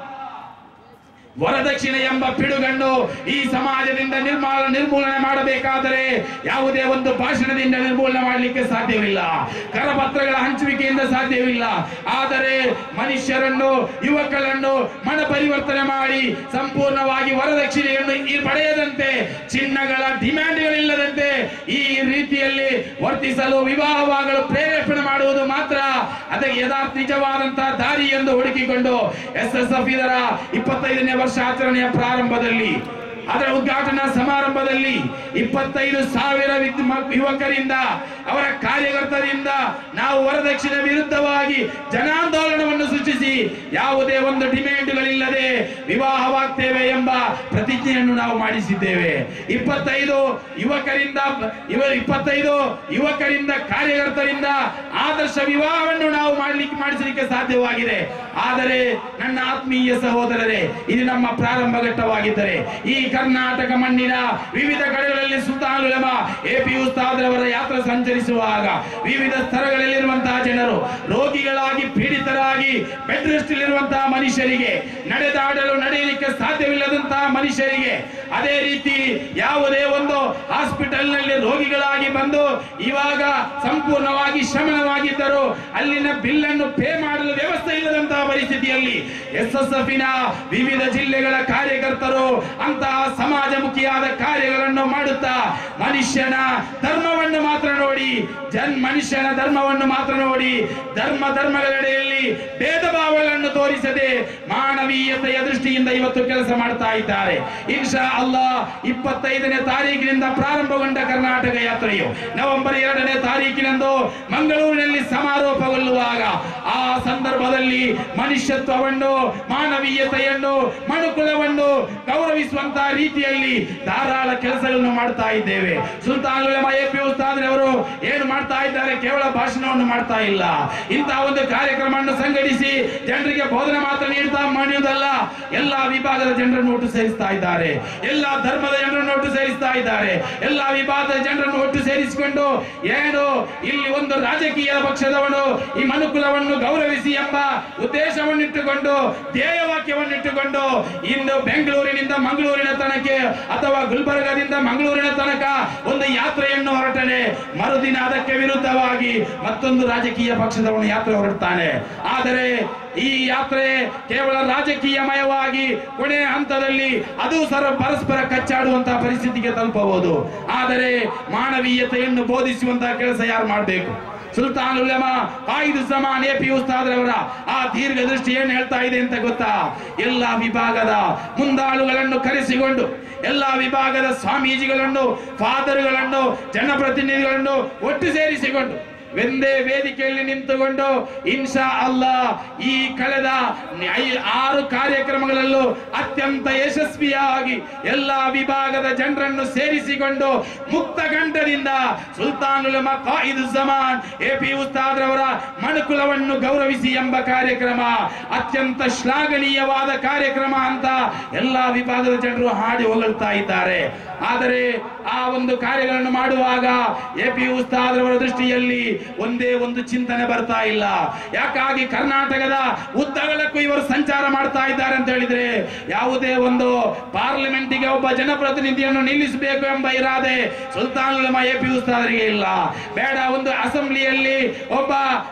ವರದಕ್ಷಿಣೆ ಎಂಬ ಪಿಡುಗನ್ನು ಈ ಸಮಾಜದಿಂದ ನಿರ್ಮಾಣ ನಿರ್ಮೂಲನೆ ಮಾಡಬೇಕಾದರೆ ಯಾವುದೇ ಒಂದು ಭಾಷಣದಿಂದ ನಿರ್ಮೂಲನೆ ಮಾಡಲಿಕ್ಕೆ ಸಾಧ್ಯವಿಲ್ಲ ಕರಪತ್ರಗಳ ಹಂಚುವಿಕೆಯಿಂದ ಸಾಧ್ಯವಿಲ್ಲ ಆದರೆ ಮನುಷ್ಯರನ್ನು ಯುವಕರನ್ನು ಮನ ಪರಿವರ್ತನೆ ಮಾಡಿ ಸಂಪೂರ್ಣವಾಗಿ ವರದಕ್ಷಿಣೆಯನ್ನು ಈ ಪಡೆಯದಂತೆ ಚಿನ್ನಗಳ ಡಿಮ್ಯಾಂಡ್ಗಳಿಲ್ಲದಂತೆ ಈ ರೀತಿಯಲ್ಲಿ ವರ್ತಿಸಲು ವಿವಾಹವಾಗಲು ಪ್ರೇರೇಪಣೆ ಮಾಡುವುದು ಮಾತ್ರ ಅದಕ್ಕೆ ಯಥಾರ್ಥ ನಿಜವಾದಂತಹ ದಾರಿ ಎಂದು ಹುಡುಕಿಕೊಂಡು ಎಸ್ ಎಸ್ ಎಫ್ ಇದರ ಇಪ್ಪತ್ತೈದನೇ ವರ್ಷಾಚರಣೆಯ ಪ್ರಾರಂಭದಲ್ಲಿ ಅದರ ಉದ್ಘಾಟನಾ ಸಮಾರಂಭದಲ್ಲಿ ಇಪ್ಪತ್ತೈದು ಸಾವಿರ ವಿದ್- ಮ- ಯುವಕರಿಂದ ಅವರ ಕಾರ್ಯಕರ್ತರಿಂದ ನಾವು ವರದಕ್ಷಿಣೆ ವಿರುದ್ಧವಾಗಿ ಜನಾಂದೋಲನವನ್ನು ಸೃಷ್ಟಿಸಿ ಯಾವುದೇ ಒಂದು ಡಿಮ್ಯಾಂಡ್ಗಳಿಲ್ಲದೆ ವಿವಾಹವಾಗ್ತೇವೆ ಎಂಬ ಪ್ರತಿಜ್ಞೆಯನ್ನು ನಾವು ಮಾಡಿಸಿದ್ದೇವೆ ಇಪ್ಪತ್ತೈದು ಯುವಕರಿಂದ ಇವ ಇಪ್ಪತ್ತೈದು ಯುವಕರಿಂದ ಕಾರ್ಯಕರ್ತರಿಂದ ಆದರ್ಶ ವಿವಾಹವನ್ನು ನಾವು ಮಾಡಲಿಕ್ಕೆ ಮಾಡಿಸಲಿಕ್ಕೆ ಸಾಧ್ಯವಾಗಿದೆ ಆದರೆ ನನ್ನ ಆತ್ಮೀಯ ಸಹೋದರರೇ ಇದು ನಮ್ಮ ಪ್ರಾರಂಭ ಘಟ್ಟವಾಗಿದ್ದರೆ ಈ ಕರ್ನಾಟಕ ಮಣ್ಣಿನ ವಿವಿಧ ಕಡೆಗಳಲ್ಲಿ ಸುಲ್ತಾನ್ ಉಲಮ ಎ ಪಿ ಉಸ್ತಾದ್ರವರ ಯಾತ್ರೆ ಸಂಚರಿಸುವಾಗ ವಿವಿಧ ಸ್ತರಗಳಲ್ಲಿರುವಂತಹ ಜನರು ರೋಗಿಗಳಾಗಿ ಪೀಡಿತರಾಗಿ ಬೆಡ್ ರೆಸ್ಟ್ ಇರುವಂತಹ ಮನುಷ್ಯರಿಗೆ ನಡೆದಾಡಲು ನಡೆಯಲಿಕ್ಕೆ ಸಾಧ್ಯವಿಲ್ಲದಂತಹ ಮನುಷ್ಯರಿಗೆ ಅದೇ ರೀತಿ ಯಾವುದೇ ಒಂದು ಹಾಸ್ಪಿಟಲ್ ನಲ್ಲಿ ರೋಗಿಗಳಾಗಿ ಬಂದು ಇವಾಗ ಸಂಪೂರ್ಣವಾಗಿ ಶಮನವಾಗಿದ್ದರು ಅಲ್ಲಿನ ಬಿಲ್ ಅನ್ನು ಪೇ ಮಾಡಲು ವ್ಯವಸ್ಥೆ ಇಲ್ಲದಂತಹ ಪರಿಸ್ಥಿತಿಯಲ್ಲಿ ಎಸ್ ಎಸ್ ಎಫ್ ವಿವಿಧ ಜಿಲ್ಲೆಗಳ ಕಾರ್ಯಕರ್ತರು ಅಂತಹ ಸಮಾಜಮುಖಿಯಾದ ಕಾರ್ಯಗಳನ್ನು ಮಾಡುತ್ತಾ ಮನುಷ್ಯನ ಧರ್ಮವನ್ನು ಮಾತ್ರ ನೋಡಿ ಜನ್ ಮನುಷ್ಯನ ಧರ್ಮವನ್ನು ಮಾತ್ರ ನೋಡಿ ಧರ್ಮ ಧರ್ಮಗಳೆಡೆಯಲ್ಲಿ ಭೇದ ಭಾವಗಳನ್ನು ತೋರಿಸದೆ ಮಾನವೀಯತೆಯ ದೃಷ್ಟಿಯಿಂದ ಇವತ್ತು ಕೆಲಸ ಮಾಡ್ತಾ ಇದ್ದಾರೆ ಇನ್ಶಾ ಅಲ್ಲಾ ಇಪ್ಪತ್ತೈದನೇ ತಾರೀಕಿನಿಂದ ಪ್ರಾರಂಭಗೊಂಡ ಕರ್ನಾಟಕ ಯಾತ್ರೆಯು ನವೆಂಬರ್ ಎರಡನೇ ತಾರೀಕಿನಂದು ಮಂಗಳೂರಿನಲ್ಲಿ ಸಮಾರೋಪಗೊಳ್ಳುವಾಗ ಆ ಸಂದರ್ಭದಲ್ಲಿ ಮನುಷ್ಯತ್ವವನ್ನು ಮಾನವೀಯತೆಯನ್ನು ಮನುಕುಲವನ್ನು ಗೌರವಿಸುವಂತಹ ರೀತಿಯಲ್ಲಿ ಧಾರಾಳ ಕೆಲಸಗಳನ್ನು ಮಾಡ್ತಾ ಇದ್ದೇವೆ ಸುಲ್ತಾನ್ ಉಲಮಾ ಎ ಪಿ ಉಸ್ತಾದ್ರೆ ಅವರು ಏನು ಮಾಡ್ತಾ ಇದ್ದಾರೆ ಕೇವಲ ಭಾಷಣವನ್ನು ಮಾಡ್ತಾ ಇಲ್ಲ ಇಂತಹ ಒಂದು ಕಾರ್ಯಕ್ರಮವನ್ನು ಸಂಘಟಿಸಿ ಜನರಿಗೆ ಬೋಧನೆ ಮಾತ್ರ ನೀಡ್ತಾ ಮಾಡುವುದಲ್ಲ ಎಲ್ಲಾ ವಿಭಾಗದ ಜನರನ್ನು ಒಟ್ಟು ಸೇರಿಸ್ತಾ ಇದ್ದಾರೆ ಎಲ್ಲಾ ಧರ್ಮದ ಜನರನ್ನು ಒಟ್ಟು ಸೇರಿಸ್ತಾ ಇದ್ದಾರೆ ಎಲ್ಲಾ ವಿಭಾಗದ ಜನರನ್ನು ಒಟ್ಟು ಸೇರಿಸಿಕೊಂಡು ಏನು ಇಲ್ಲಿ ಒಂದು ರಾಜಕೀಯ ಪಕ್ಷದವನು ಈ ಮನುಕುಲವನ್ನು ಗೌರವಿಸಿ ಎಂಬ ಉದ್ದೇಶವನ್ನು ಇಟ್ಟುಕೊಂಡು ಧ್ಯೇಯವಾಕ್ಯವನ್ನು ಇಟ್ಟುಕೊಂಡು ಇಂದು ಬೆಂಗಳೂರಿನಿಂದ ಮಂಗಳೂರಿನ ತನಕ ಅಥವಾ ಗುಲ್ಬರ್ಗದಿಂದ ಮಂಗಳೂರಿನ ತನಕ ಒಂದು ಯಾತ್ರೆಯನ್ನು ಹೊರಟನೆ ಮರುದಿನ ಅದಕ್ಕೆ ವಿರುದ್ಧವಾಗಿ ಮತ್ತೊಂದು ರಾಜಕೀಯ ಪಕ್ಷದವನು ಯಾತ್ರೆ ಹೊರಡ್ತಾನೆ ಆದರೆ ಈ ಯಾತ್ರೆ ಕೇವಲ ರಾಜಕೀಯಮಯವಾಗಿ ಕೊನೆಯ ಹಂತದಲ್ಲಿ ಅದು ಸರ ಪರಸ್ಪರ ಕಚ್ಚಾಡುವಂತಹ ಪರಿಸ್ಥಿತಿಗೆ ತಲುಪಬಹುದು ಆದರೆ ಮಾನವೀಯತೆಯನ್ನು ಬೋಧಿಸುವಂತಹ ಕೆಲಸ ಯಾರು ಮಾಡಬೇಕು ಸುಲ್ತಾನ್ ಉಲಮಾ ಕಾಯ್ದು ಸಮಾನ್ ಎ ಪಿ ಉಸ್ತಾದ್ರವರ ಆ ದೀರ್ಘ ದೃಷ್ಟಿ ಏನ್ ಹೇಳ್ತಾ ಇದೆ ಅಂತ ಗೊತ್ತಾ ಎಲ್ಲಾ ವಿಭಾಗದ ಮುಂದಾಳುಗಳನ್ನು ಕರೆಸಿಕೊಂಡು ಎಲ್ಲಾ ವಿಭಾಗದ ಸ್ವಾಮೀಜಿಗಳನ್ನು ಫಾದರ್ಗಳನ್ನು ಜನಪ್ರತಿನಿಧಿಗಳನ್ನು ಒಟ್ಟು ಸೇರಿಸಿಕೊಂಡು ಒಂದೇ ವೇದಿಕೆಯಲ್ಲಿ ನಿಂತುಕೊಂಡು ಇನ್ಶಾ ಅಲ್ಲಾ ಈ ಕಳೆದ ಐ- ಆರು ಕಾರ್ಯಕ್ರಮಗಳಲ್ಲೂ ಅತ್ಯಂತ ಯಶಸ್ವಿಯಾಗಿ ಎಲ್ಲಾ ವಿಭಾಗದ ಜನರನ್ನು ಸೇರಿಸಿಕೊಂಡು ಮುಕ್ತ ಕಂಠದಿಂದ ಸುಲ್ತಾನ್ ಉಲಮಾ ಕಾಯಿದು ಜಮಾನ್ ಎ ಪಿ ಉಸ್ತಾದ್ರವರ ಮನುಕುಲವನ್ನು ಗೌರವಿಸಿ ಎಂಬ ಕಾರ್ಯಕ್ರಮ ಅತ್ಯಂತ ಶ್ಲಾಘನೀಯವಾದ ಕಾರ್ಯಕ್ರಮ ಅಂತ ಎಲ್ಲಾ ವಿಭಾಗದ ಜನರು ಹಾಡಿ ಹೊಗಳ್ತಾ ಇದ್ದಾರೆ ಆದರೆ ಆ ಒಂದು ಕಾರ್ಯಗಳನ್ನು ಮಾಡುವಾಗ ಎ ಪಿ ಉಸ್ತಾದ್ರವರ ದೃಷ್ಟಿಯಲ್ಲಿ ಒಂದೇ ಒಂದು ಚಿಂತನೆ ಬರ್ತಾ ಇಲ್ಲ ಯಾಕಾಗಿ ಕರ್ನಾಟಕದ ಉದ್ದಗಲಕ್ಕೂ ಇವರು ಸಂಚಾರ ಮಾಡ್ತಾ ಇದ್ದಾರೆ ಅಂತ ಹೇಳಿದ್ರೆ ಯಾವುದೇ ಒಂದು ಪಾರ್ಲಿಮೆಂಟಿಗೆ ಒಬ್ಬ ಜನಪ್ರತಿನಿಧಿಯನ್ನು ನಿಲ್ಲಿಸಬೇಕು ಎಂಬ ಇರಾದೆ ಸುಲ್ತಾನ್ ಉಲಮಾ ಎ ಪಿ ಉಸ್ತಾದರಿಗೆ ಇಲ್ಲ ಬೇಡ ಒಂದು ಅಸೆಂಬ್ಲಿಯಲ್ಲಿ ಒಬ್ಬ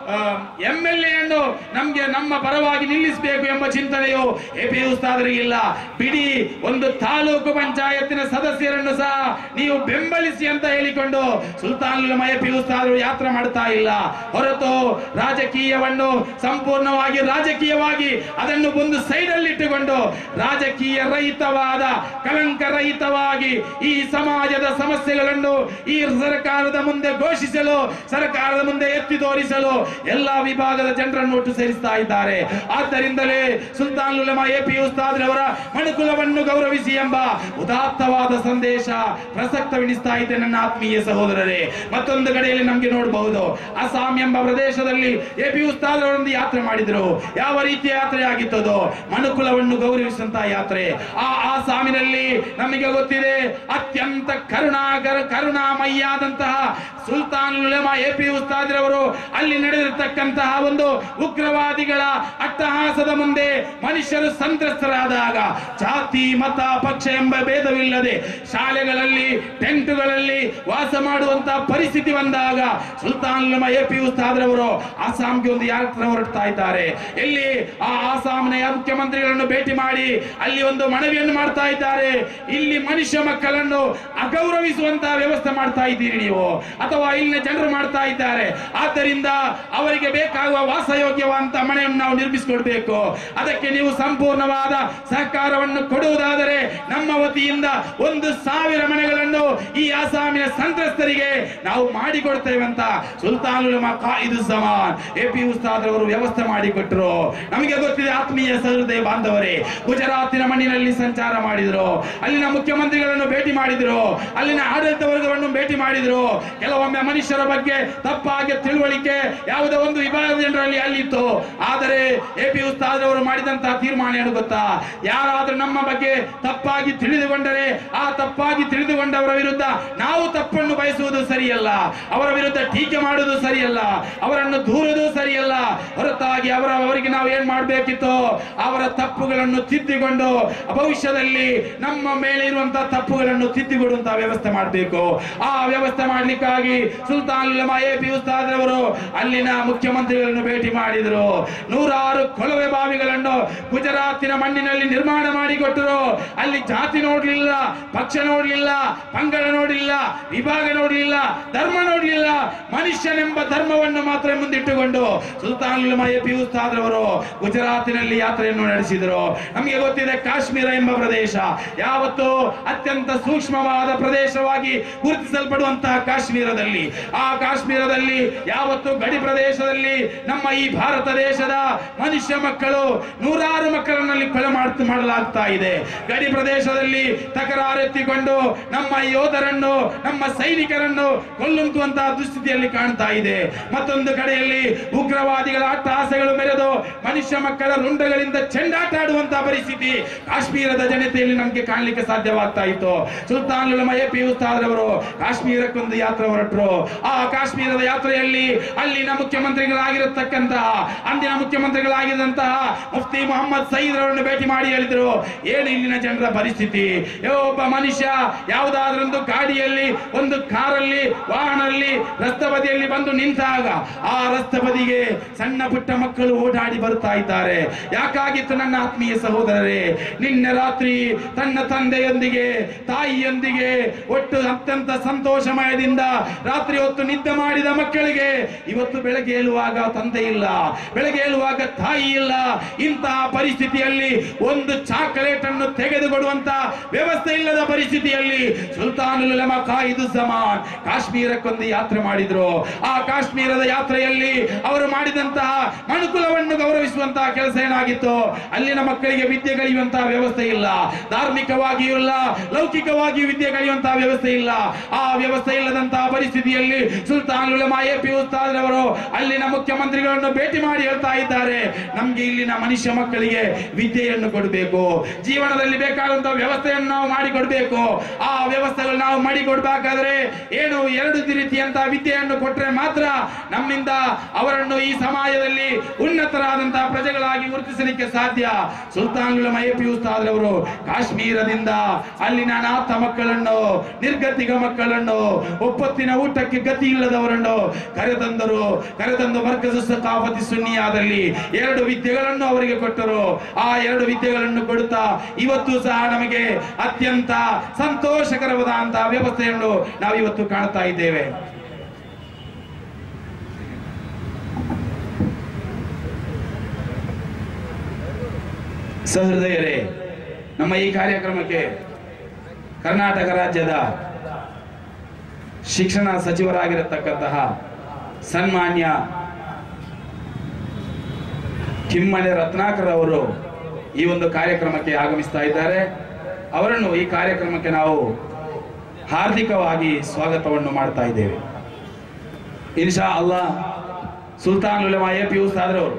ಎಂ ಎಲ್ ಎನ್ನು ನಮ್ಗೆ ನಮ್ಮ ಪರವಾಗಿ ನಿಲ್ಲಿಸಬೇಕು ಎಂಬ ಚಿಂತನೆಯು ಎ ಪಿ ಉಸ್ತಾದರಿಗೆ ಇಲ್ಲ ಬಿಡಿ ಒಂದು ತಾಲೂಕು ಪಂಚಾಯತಿನ ಸದಸ್ಯರನ್ನು ಅವರನ್ನು ಸಹ ನೀವು ಬೆಂಬಲಿಸಿ ಅಂತ ಹೇಳಿಕೊಂಡು ಸುಲ್ತಾನ್ ಮಯಪಿ ಉಸ್ತಾದರು ಯಾತ್ರೆ ಮಾಡ್ತಾ ಇಲ್ಲ ಹೊರತು ರಾಜಕೀಯವನ್ನು ಸಂಪೂರ್ಣವಾಗಿ ರಾಜಕೀಯವಾಗಿ ಅದನ್ನು ಒಂದು ಸೈಡ್ ಅಲ್ಲಿ ಇಟ್ಟುಕೊಂಡು ರಾಜಕೀಯ ರಹಿತವಾದ ಕಳಂಕ ರಹಿತವಾಗಿ ಈ ಸಮಾಜದ ಸಮಸ್ಯೆಗಳನ್ನು ಈ ಸರ್ಕಾರದ ಮುಂದೆ ಘೋಷಿಸಲು ಸರ್ಕಾರದ ಮುಂದೆ ಎತ್ತಿ ತೋರಿಸಲು ಎಲ್ಲಾ ವಿಭಾಗದ ಜನರನ್ನು ಒಟ್ಟು ಸೇರಿಸ್ತಾ ಇದ್ದಾರೆ ಆದ್ದರಿಂದಲೇ ಸುಲ್ತಾನ್ ಉಲಮಾ ಎ ಪಿ ಉಸ್ತಾದ್ರವರ ಮನುಕುಲವನ್ನು ಗೌರವಿಸಿ ಎಂಬ ಉದಾತ್ತವಾದ ಸಂದೇಶ ಪ್ರಸಕ್ತವೆನಿಸ್ತಾ ಇದೆ ನನ್ನ ಆತ್ಮೀಯ ಸಹೋದರರೇ ಮತ್ತೊಂದು ಕಡೆಯಲ್ಲಿ ನಮ್ಗೆ ನೋಡಬಹುದು ಅಸ್ಸಾಂ ಎಂಬ ಪ್ರದೇಶದಲ್ಲಿ ಎ ಪಿ ಉಸ್ತಾದ್ರವರೊಂದು ಯಾತ್ರೆ ಮಾಡಿದ್ರು ಯಾವ ರೀತಿಯ ಯಾತ್ರೆ ಆಗಿತ್ತದು ಮನುಕುಲವನ್ನು ಗೌರವಿಸುವಂತಹ ಯಾತ್ರೆ ಆ ಆಸಾಮಿನಲ್ಲಿ ನಮಗೆ ಗೊತ್ತಿದೆ ಅತ್ಯಂತ ಕರುಣಾಕರ ಕರುಣಾಮಯ್ಯಾದಂತಹ ಸುಲ್ತಾನ್ ಉಲಮಾ ಎ ಪಿ ಉಸ್ತಾದ್ರವರು ಅಲ್ಲಿ ನಡೆದಿರತಕ್ಕಂತಹ ಒಂದು ಉಗ್ರವಾದಿಗಳ ಅಟ್ಟಹಾಸದ ಮುಂದೆ ಮನುಷ್ಯರು ಸಂತ್ರಸ್ತರಾದಾಗ ಜಾತಿ ಮತ ಪಕ್ಷ ಎಂಬ ಭೇದವಿಲ್ಲದೆ ಶಾಲೆಗಳಲ್ಲಿ ಟೆಂಟುಗಳಲ್ಲಿ ವಾಸ ಮಾಡುವಂತಹ ಪರಿಸ್ಥಿತಿ ಬಂದಾಗ ಸುಲ್ತಾನ್ ಉಲಮಾ ಎ ಪಿ ಉಸ್ತಾದ್ರವರು ಆಸಾಂಗೆ ಒಂದು ಯಾತ್ರೆ ಹೊರಡ್ತಾ ಇದ್ದಾರೆ ಎಲ್ಲಿ ಆ ಆಸಾಂನ ಮುಖ್ಯಮಂತ್ರಿಗಳನ್ನು ಭೇಟಿ ಮಾಡಿ ಅಲ್ಲಿ ಒಂದು ಮನವಿಯನ್ನು ಮಾಡ್ತಾ ಇದ್ದಾರೆ ಇಲ್ಲಿ ಮನುಷ್ಯ ಮಕ್ಕಳನ್ನು ಅಗೌರವಿಸುವಂತಹ ವ್ಯವಸ್ಥೆ ಮಾಡ್ತಾ ಇದ್ದೀರಿ ನೀವು ಅಥವಾ ಇಲ್ಲಿನ ಜನರು ಮಾಡ್ತಾ ಇದ್ದಾರೆ ಆದ್ದರಿಂದ ಅವರಿಗೆ ಬೇಕಾಗುವ ವಾಸಯೋಗ್ಯವಂತ ಮನೆಯನ್ನು ನಾವು ನಿರ್ಮಿಸಿಕೊಡ್ಬೇಕು ಅದಕ್ಕೆ ನೀವು ಸಂಪೂರ್ಣವಾದ ಸಹಕಾರವನ್ನು ಕೊಡುವುದಾದರೆ ನಮ್ಮ ವತಿಯಿಂದ ಒಂದು ಸಾವಿರ ಮನೆಗಳನ್ನು ಈ ಆಸಾಮಿನ ಸಂತ್ರಸ್ತರಿಗೆ ನಾವು ಮಾಡಿಕೊಡ್ತೇವೆ ಅಂತ ಸುಲ್ತಾನ್ ಉಲಮಾ ಕಾಯಿದು ಜಮಾನ್ ಎ ಪಿ ಉಸ್ತಾದ್ರವರು ವ್ಯವಸ್ಥೆ ಮಾಡಿಕೊಟ್ರು ನಮಗೆ ಗೊತ್ತಿದೆ ಆತ್ಮೀಯ ಸಹೃದಯ ಬಾಂಧವರೇ ಗುಜರಾತಿನ ಮಣ್ಣಿನಲ್ಲಿ ಸಂಚಾರ ಮಾಡಿದ್ರು ಅಲ್ಲಿನ ಮುಖ್ಯಮಂತ್ರಿಗಳನ್ನು ಭೇಟಿ ಮಾಡಿದ್ರು ಅಲ್ಲಿನ ಆಡಳಿತ ವರ್ಗವನ್ನು ಭೇಟಿ ಮಾಡಿದ್ರು ಕೆಲವೊಮ್ಮೆ ಮನುಷ್ಯರ ಬಗ್ಗೆ ತಪ್ಪಾಗಿ ತಿಳುವಳಿಕೆ ಯಾವುದೋ ಒಂದು ವಿಭಾಗದ ಜನರಲ್ಲಿ ಅಲ್ಲಿತ್ತು ಆದರೆ ಎ ಪಿ ಉಸ್ತಾದ್ರವರು ಮಾಡಿದಂತಹ ತೀರ್ಮಾನ ಏನು ಗೊತ್ತಾ ಯಾರಾದ್ರೂ ನಮ್ಮ ಬಗ್ಗೆ ತಪ್ಪಾಗಿ ತಿಳಿದುಕೊಂಡರೆ ಆ ತಪ್ಪಾಗಿ ತಿಳಿದುಕೊಂಡವರ ವಿರುದ್ಧ ನಾವು ತಪ್ಪನ್ನು ಬಯಸುವುದು ಸರಿಯಲ್ಲ ಅವರ ವಿರುದ್ಧ ಟೀಕೆ ಮಾಡುವುದು ಸರಿಯಲ್ಲ ಅವರನ್ನು ದೂರುವುದು ಸರಿಯಲ್ಲ ಹೊರತಾಗಿ ಅವರ ಅವರಿಗೆ ನಾವು ಏನ್ ಮಾಡಬೇಕಿತ್ತು ಅವರ ತಪ್ಪುಗಳನ್ನು ತಿದ್ದಿಕೊಂಡು ಭವಿಷ್ಯದಲ್ಲಿ ನಮ್ಮ ಮೇಲೆ ಇರುವಂತಹ ತಪ್ಪುಗಳನ್ನು ತಿದ್ದಿಕೊಡುವಂತಹ ವ್ಯವಸ್ಥೆ ಮಾಡಬೇಕು ಆ ವ್ಯವಸ್ಥೆ ಮಾಡ್ಲಿಕ್ಕಾಗಿ ಸುಲ್ತಾನ್ ಉಲಮಾ ಎ ಪಿ ಉಸ್ತಾದ್ರವರು ಅಲ್ಲಿನ ಮುಖ್ಯಮಂತ್ರಿಗಳನ್ನು ಭೇಟಿ ಮಾಡಿದರು ನೂರಾರು ಕೊಳವೆ ಬಾವಿಗಳನ್ನು ಗುಜರಾತಿನ ಮಣ್ಣಿನಲ್ಲಿ ನಿರ್ಮಾಣ ಮಾಡಿಕೊಟ್ಟರು ಅಲ್ಲಿ ಜಾತಿ ನೋಡ್ಲಿಲ್ಲ ಪಕ್ಷ ನೋಡ್ಲಿಲ್ಲ ಪಂಗಡ ನೋಡಲಿಲ್ಲ ವಿಭಾಗ ನೋಡಲಿಲ್ಲ ಧರ್ಮ ನೋಡಲಿಲ್ಲ ಮನುಷ್ಯನೆಂಬ ಧರ್ಮವನ್ನು ಮಾತ್ರ ಮುಂದಿಟ್ಟುಕೊಂಡು ಸುಲ್ತಾನ್ ಉಲಮಾ ಎ ಪಿ ಉಸ್ತಾದ್ರವರು ಗುಜರಾತಿನಲ್ಲಿ ಯಾತ್ರೆಯನ್ನು ನಡೆಸಿದರು ನಮಗೆ ಗೊತ್ತಿದೆ ಕಾಶ್ಮೀರ ಎಂಬ ಪ್ರದೇಶ ಯಾವತ್ತು ಅತ್ಯಂತ ಸೂಕ್ಷ್ಮವಾದ ಪ್ರದೇಶವಾಗಿ ಗುರುತಿಸಲ್ಪಡುವಂತಹ ಕಾಶ್ಮೀರದಲ್ಲಿ ಆ ಕಾಶ್ಮೀರದಲ್ಲಿ ಯಾವತ್ತು ಗಡಿ ಪ್ರದೇಶದಲ್ಲಿ ನಮ್ಮ ಈ ಭಾರತ ದೇಶದ ಮನುಷ್ಯ ಮಕ್ಕಳು ನೂರಾರು ಮಕ್ಕಳನ್ನಲ್ಲಿ ಕೊಲೆ ಮಾಡ್ತಾ ಮಾಡಲಾಗ್ತಾ ಇದೆ ಗಡಿ ಪ್ರದೇಶದಲ್ಲಿ ತಕರಾರೆತ್ತಿಕೊಂಡು ನಮ್ಮ ಯೋಧರನ್ನು ನಮ್ಮ ಸೈನಿಕರನ್ನು ಕೊಲ್ಲುಂಟುವಂತಹ ದುಸ್ಥಿತಿಯಲ್ಲಿ ಕಾಣ್ತಾ ಇದೆ ಮತ್ತೊಂದು ಕಡೆಯಲ್ಲಿ ಉಗ್ರವಾದಿಗಳ ಅಟ್ಟಹಾಸಗಳು ಮೆರೆದು ಮನುಷ್ಯ ಮಕ್ಕಳ ರುಂಡಗಳಿಂದ ಚೆಂಡಾಟ ಆಡುವಂತಹ ಪರಿಸ್ಥಿತಿ ಕಾಶ್ಮೀರದ ಜನತೆಯಲ್ಲಿ ನಮಗೆ ಕಾಣಲಿಕ್ಕೆ ಸಾಧ್ಯವಾಗ್ತಾ ಇತ್ತು ಸುಲ್ತಾನ್ ಉಲಮಾ ಎ ಪಿ ಉಸ್ತಾದ್ರವರು ಕಾಶ್ಮೀರಕ್ಕೊಂದು ಯಾತ್ರೆ ಹೊರಟರು ಆ ಕಾಶ್ಮೀರದ ಯಾತ್ರೆಯಲ್ಲಿ ಅಲ್ಲಿನ ಮುಖ್ಯಮಂತ್ರಿಗಳಾಗಿರತಕ್ಕಂತಹ ಅಂದಿನ ಮುಖ್ಯಮಂತ್ರಿಗಳಾಗಿದ್ದಂತಹ ಮುಫ್ತಿ ಮೊಹಮ್ಮದ್ ಸಯೀದ್ ಅವರನ್ನು ಭೇಟಿ ಮಾಡಿ ಹೇಳಿದ್ರು ಏನು ಇಲ್ಲಿನ ಜನರ ಪರಿಸ್ಥಿತಿ ಏ, ಒಬ್ಬ ಮನುಷ್ಯ ಯಾವುದಾದ್ರೊಂದು ಗಾಡಿಯಲ್ಲಿ ಒಂದು ಕಾರಲ್ಲಿ ವಾಹನದಲ್ಲಿ ರಸ್ತೆ ಬದಿಯಲ್ಲಿ ಬಂದು ನಿಂತಾಗ ಆ ರಸ್ತೆ ಬದಿಗೆ ಸಣ್ಣ ಪುಟ್ಟ ಮಕ್ಕಳು ಓಡಾಡಿ ಬರ್ತಾ ಇದ್ದಾರೆ ಯಾಕಾಗಿತ್ತು ನನ್ನ ಆತ್ಮೀಯ ಸಹೋದರರೇ ನಿನ್ನೆ ರಾತ್ರಿ ತನ್ನ ತಂದೆಯೊಂದಿಗೆ ತಾಯಿಯೊಂದಿಗೆ ಒಟ್ಟು ಅತ್ಯಂತ ಸಂತೋಷಮಯದಿಂದ ರಾತ್ರಿ ಹೊತ್ತು ನಿದ್ದೆ ಮಾಡಿದ ಮಕ್ಕಳಿಗೆ ಇವತ್ತು ಬೆಳಗ್ಗೆ ಏಳುವಾಗ ತಂದೆ ಇಲ್ಲ ಬೆಳಗ್ಗೆ ಏಳುವಾಗ ತಾಯಿ ಇಲ್ಲ ಇಂತಹ ಪರಿಸ್ಥಿತಿಯಲ್ಲಿ ಒಂದು ಚಾಕಲೇಟ್ ಅನ್ನು ತೆಗೆದುಕೊಡುವಂತ ವ್ಯವಸ್ಥೆ ಇಲ್ಲದ ಪರಿಸ್ಥಿತಿಯಲ್ಲಿ ಸುಲ್ತಾನ್ ಉಲಮಾ ಕಾಯಿದು ಜಮಾನ್ ಕಾಶ್ಮೀರಕ್ಕೊಂದು ಯಾತ್ರೆ ಮಾಡಿದ್ರು ಆ ಕಾಶ್ಮೀರದ ಯಾತ್ರೆಯಲ್ಲಿ ಅವರು ಮಾಡಿದಂತಹ ಮನುಕುಲವನ್ನು ಗೌರವಿಸುವಂತಹ ಕೆಲಸ ಏನಾಗಿತ್ತು ಅಲ್ಲಿನ ಮಕ್ಕಳಿಗೆ ವಿದ್ಯೆ ಕಲಿಯುವಂತಹ ವ್ಯವಸ್ಥೆ ಇಲ್ಲ ಧಾರ್ಮಿಕವಾಗಿಯೂ ಇಲ್ಲ ಲೌಕಿಕವಾಗಿಯೂ ವಿದ್ಯೆ ಕಲಿಯುವಂತಹ ವ್ಯವಸ್ಥೆ ಇಲ್ಲ ಆ ವ್ಯವಸ್ಥೆ ಇಲ್ಲದಂತಹ ಪರಿಸ್ಥಿತಿಯಲ್ಲಿ ಸುಲ್ತಾನ್ ಉಲಮಾ ಎ ಪಿ ಉಸ್ತಾದ್ರವರು ಅಲ್ಲಿನ ಮುಖ್ಯಮಂತ್ರಿಗಳನ್ನು ಭೇಟಿ ಮಾಡಿ ಹೇಳ್ತಾ ಇದ್ದಾರೆ ನಮ್ಗೆ ಇಲ್ಲಿನ ಮನುಷ್ಯ ಮಕ್ಕಳಿಗೆ ವಿದ್ಯೆಯನ್ನು ಕೊಡಬೇಕು ಜೀವನದಲ್ಲಿ ಬೇಕಾದಂತಹ ವ್ಯವಸ್ಥೆಯನ್ನು ನಾವು ಮಾಡಿಕೊಡ್ಬೇಕು ಆ ವ್ಯವಸ್ಥೆಗಳು ನಾವು ಮಾಡಿಕೊಡ್ಬೇಕಾದ್ರೆ ಏನು ಎರಡು ರೀತಿಯಂತಹ ವಿದ್ಯೆಯನ್ನು ಕೊಟ್ಟರೆ ಮಾತ್ರ ನಮ್ಮಿಂದ ಅವರನ್ನು ಈ ಸಮಾಜದಲ್ಲಿ ಉನ್ನತರಾದಂತಹ ಪ್ರಜೆಗಳಾಗಿ ಗುರುತಿಸಲಿಕ್ಕೆ ಸಾಧ್ಯ ಸುಲ್ತಾನ್ಗಳ ಮೈಪಿ ಉಸ್ತಾದ್ರವರು ಕಾಶ್ಮೀರದಿಂದ ಅಲ್ಲಿನ ಅನಾಥ ಮಕ್ಕಳನ್ನು ನಿರ್ಗತಿಕ ಮಕ್ಕಳನ್ನು ಒಪ್ಪತ್ತಿನ ಊಟಕ್ಕೆ ಗತಿ ಇಲ್ಲದವರನ್ನು ಕರೆತಂದರು ಕರೆತಂದು ಮರ್ಕಜ ಸಕಾಫತಿ ಸುನ್ನಿಯಾದಲ್ಲಿ ಎರಡು ವಿದ್ಯೆಗಳನ್ನು ಅವರಿಗೆ ಕೊಟ್ಟರು ಆ ಎರಡು ವಿದ್ಯೆಗಳನ್ನು ಕೊಡುತ್ತಾ ಇವತ್ತು ಸಹ ನಮಗೆ ಅತ್ಯಂತ ಸಂತೋಷಕರವಾದಂತಹ ವ್ಯವಸ್ಥೆಯನ್ನು ನಾವು ಇವತ್ತು ಕಾಣ್ತಾ ಇದ್ದೇವೆ ಸಹೃದಯರೇ ನಮ್ಮ ಈ ಕಾರ್ಯಕ್ರಮಕ್ಕೆ ಕರ್ನಾಟಕ ರಾಜ್ಯದ ಶಿಕ್ಷಣ ಸಚಿವರಾಗಿರತಕ್ಕಂತಹ ಸನ್ಮಾನ್ಯ ಕಿಮ್ಮನೆ ರತ್ನಾಕರ್ ಅವರು ಈ ಒಂದು ಕಾರ್ಯಕ್ರಮಕ್ಕೆ ಆಗಮಿಸ್ತಾ ಇದ್ದಾರೆ ಅವರನ್ನು ಈ ಕಾರ್ಯಕ್ರಮಕ್ಕೆ ನಾವು ಹಾರ್ದಿಕವಾಗಿ ಸ್ವಾಗತವನ್ನು ಮಾಡ್ತಾ ಇದ್ದೇವೆ ಇನ್ಶಾ ಅಲ್ಲಾ ಸುಲ್ತಾನ್ ಉಲಮಾ ಎ ಪಿ ಉಸ್ತಾದ್ರವರು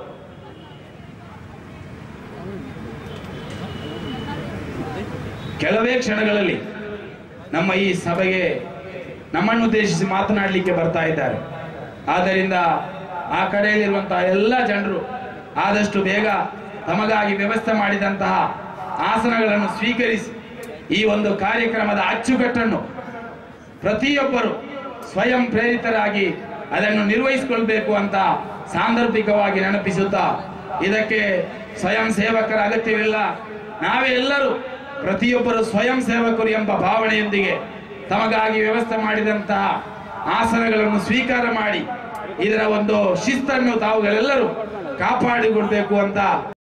ಕೆಲವೇ ಕ್ಷಣಗಳಲ್ಲಿ ನಮ್ಮ ಈ ಸಭೆಗೆ ನಮ್ಮನ್ನು ಉದ್ದೇಶಿಸಿ ಮಾತನಾಡಲಿಕ್ಕೆ ಬರ್ತಾ ಇದ್ದಾರೆ ಆದ್ದರಿಂದ ಆ ಕಡೆಯಲ್ಲಿರುವಂತಹ ಎಲ್ಲ ಜನರು ಆದಷ್ಟು ಬೇಗ ತಮಗಾಗಿ ವ್ಯವಸ್ಥೆ ಮಾಡಿದಂತಹ ಆಸನಗಳನ್ನು ಸ್ವೀಕರಿಸಿ ಈ ಒಂದು ಕಾರ್ಯಕ್ರಮದ ಅಚ್ಚುಕಟ್ಟನ್ನು ಪ್ರತಿಯೊಬ್ಬರು ಸ್ವಯಂ ಪ್ರೇರಿತರಾಗಿ ಅದನ್ನು ನಿರ್ವಹಿಸಿಕೊಳ್ಬೇಕು ಅಂತ ಸಾಂದರ್ಭಿಕವಾಗಿ ನೆನಪಿಸುತ್ತಾ ಇದಕ್ಕೆ ಸ್ವಯಂ ಸೇವಕರ ಅಗತ್ಯವಿಲ್ಲ ನಾವೇ ಎಲ್ಲರೂ ಪ್ರತಿಯೊಬ್ಬರು ಸ್ವಯಂ ಸೇವಕರು ಎಂಬ ಭಾವನೆಯೊಂದಿಗೆ ತಮಗಾಗಿ ವ್ಯವಸ್ಥೆ ಮಾಡಿದಂತಹ ಆಸನಗಳನ್ನು ಸ್ವೀಕಾರ ಮಾಡಿ ಇದರ ಒಂದು ಶಿಸ್ತನ್ನು ತಾವುಗಳೆಲ್ಲರೂ ಕಾಪಾಡಿಕೊಳ್ಬೇಕು ಅಂತ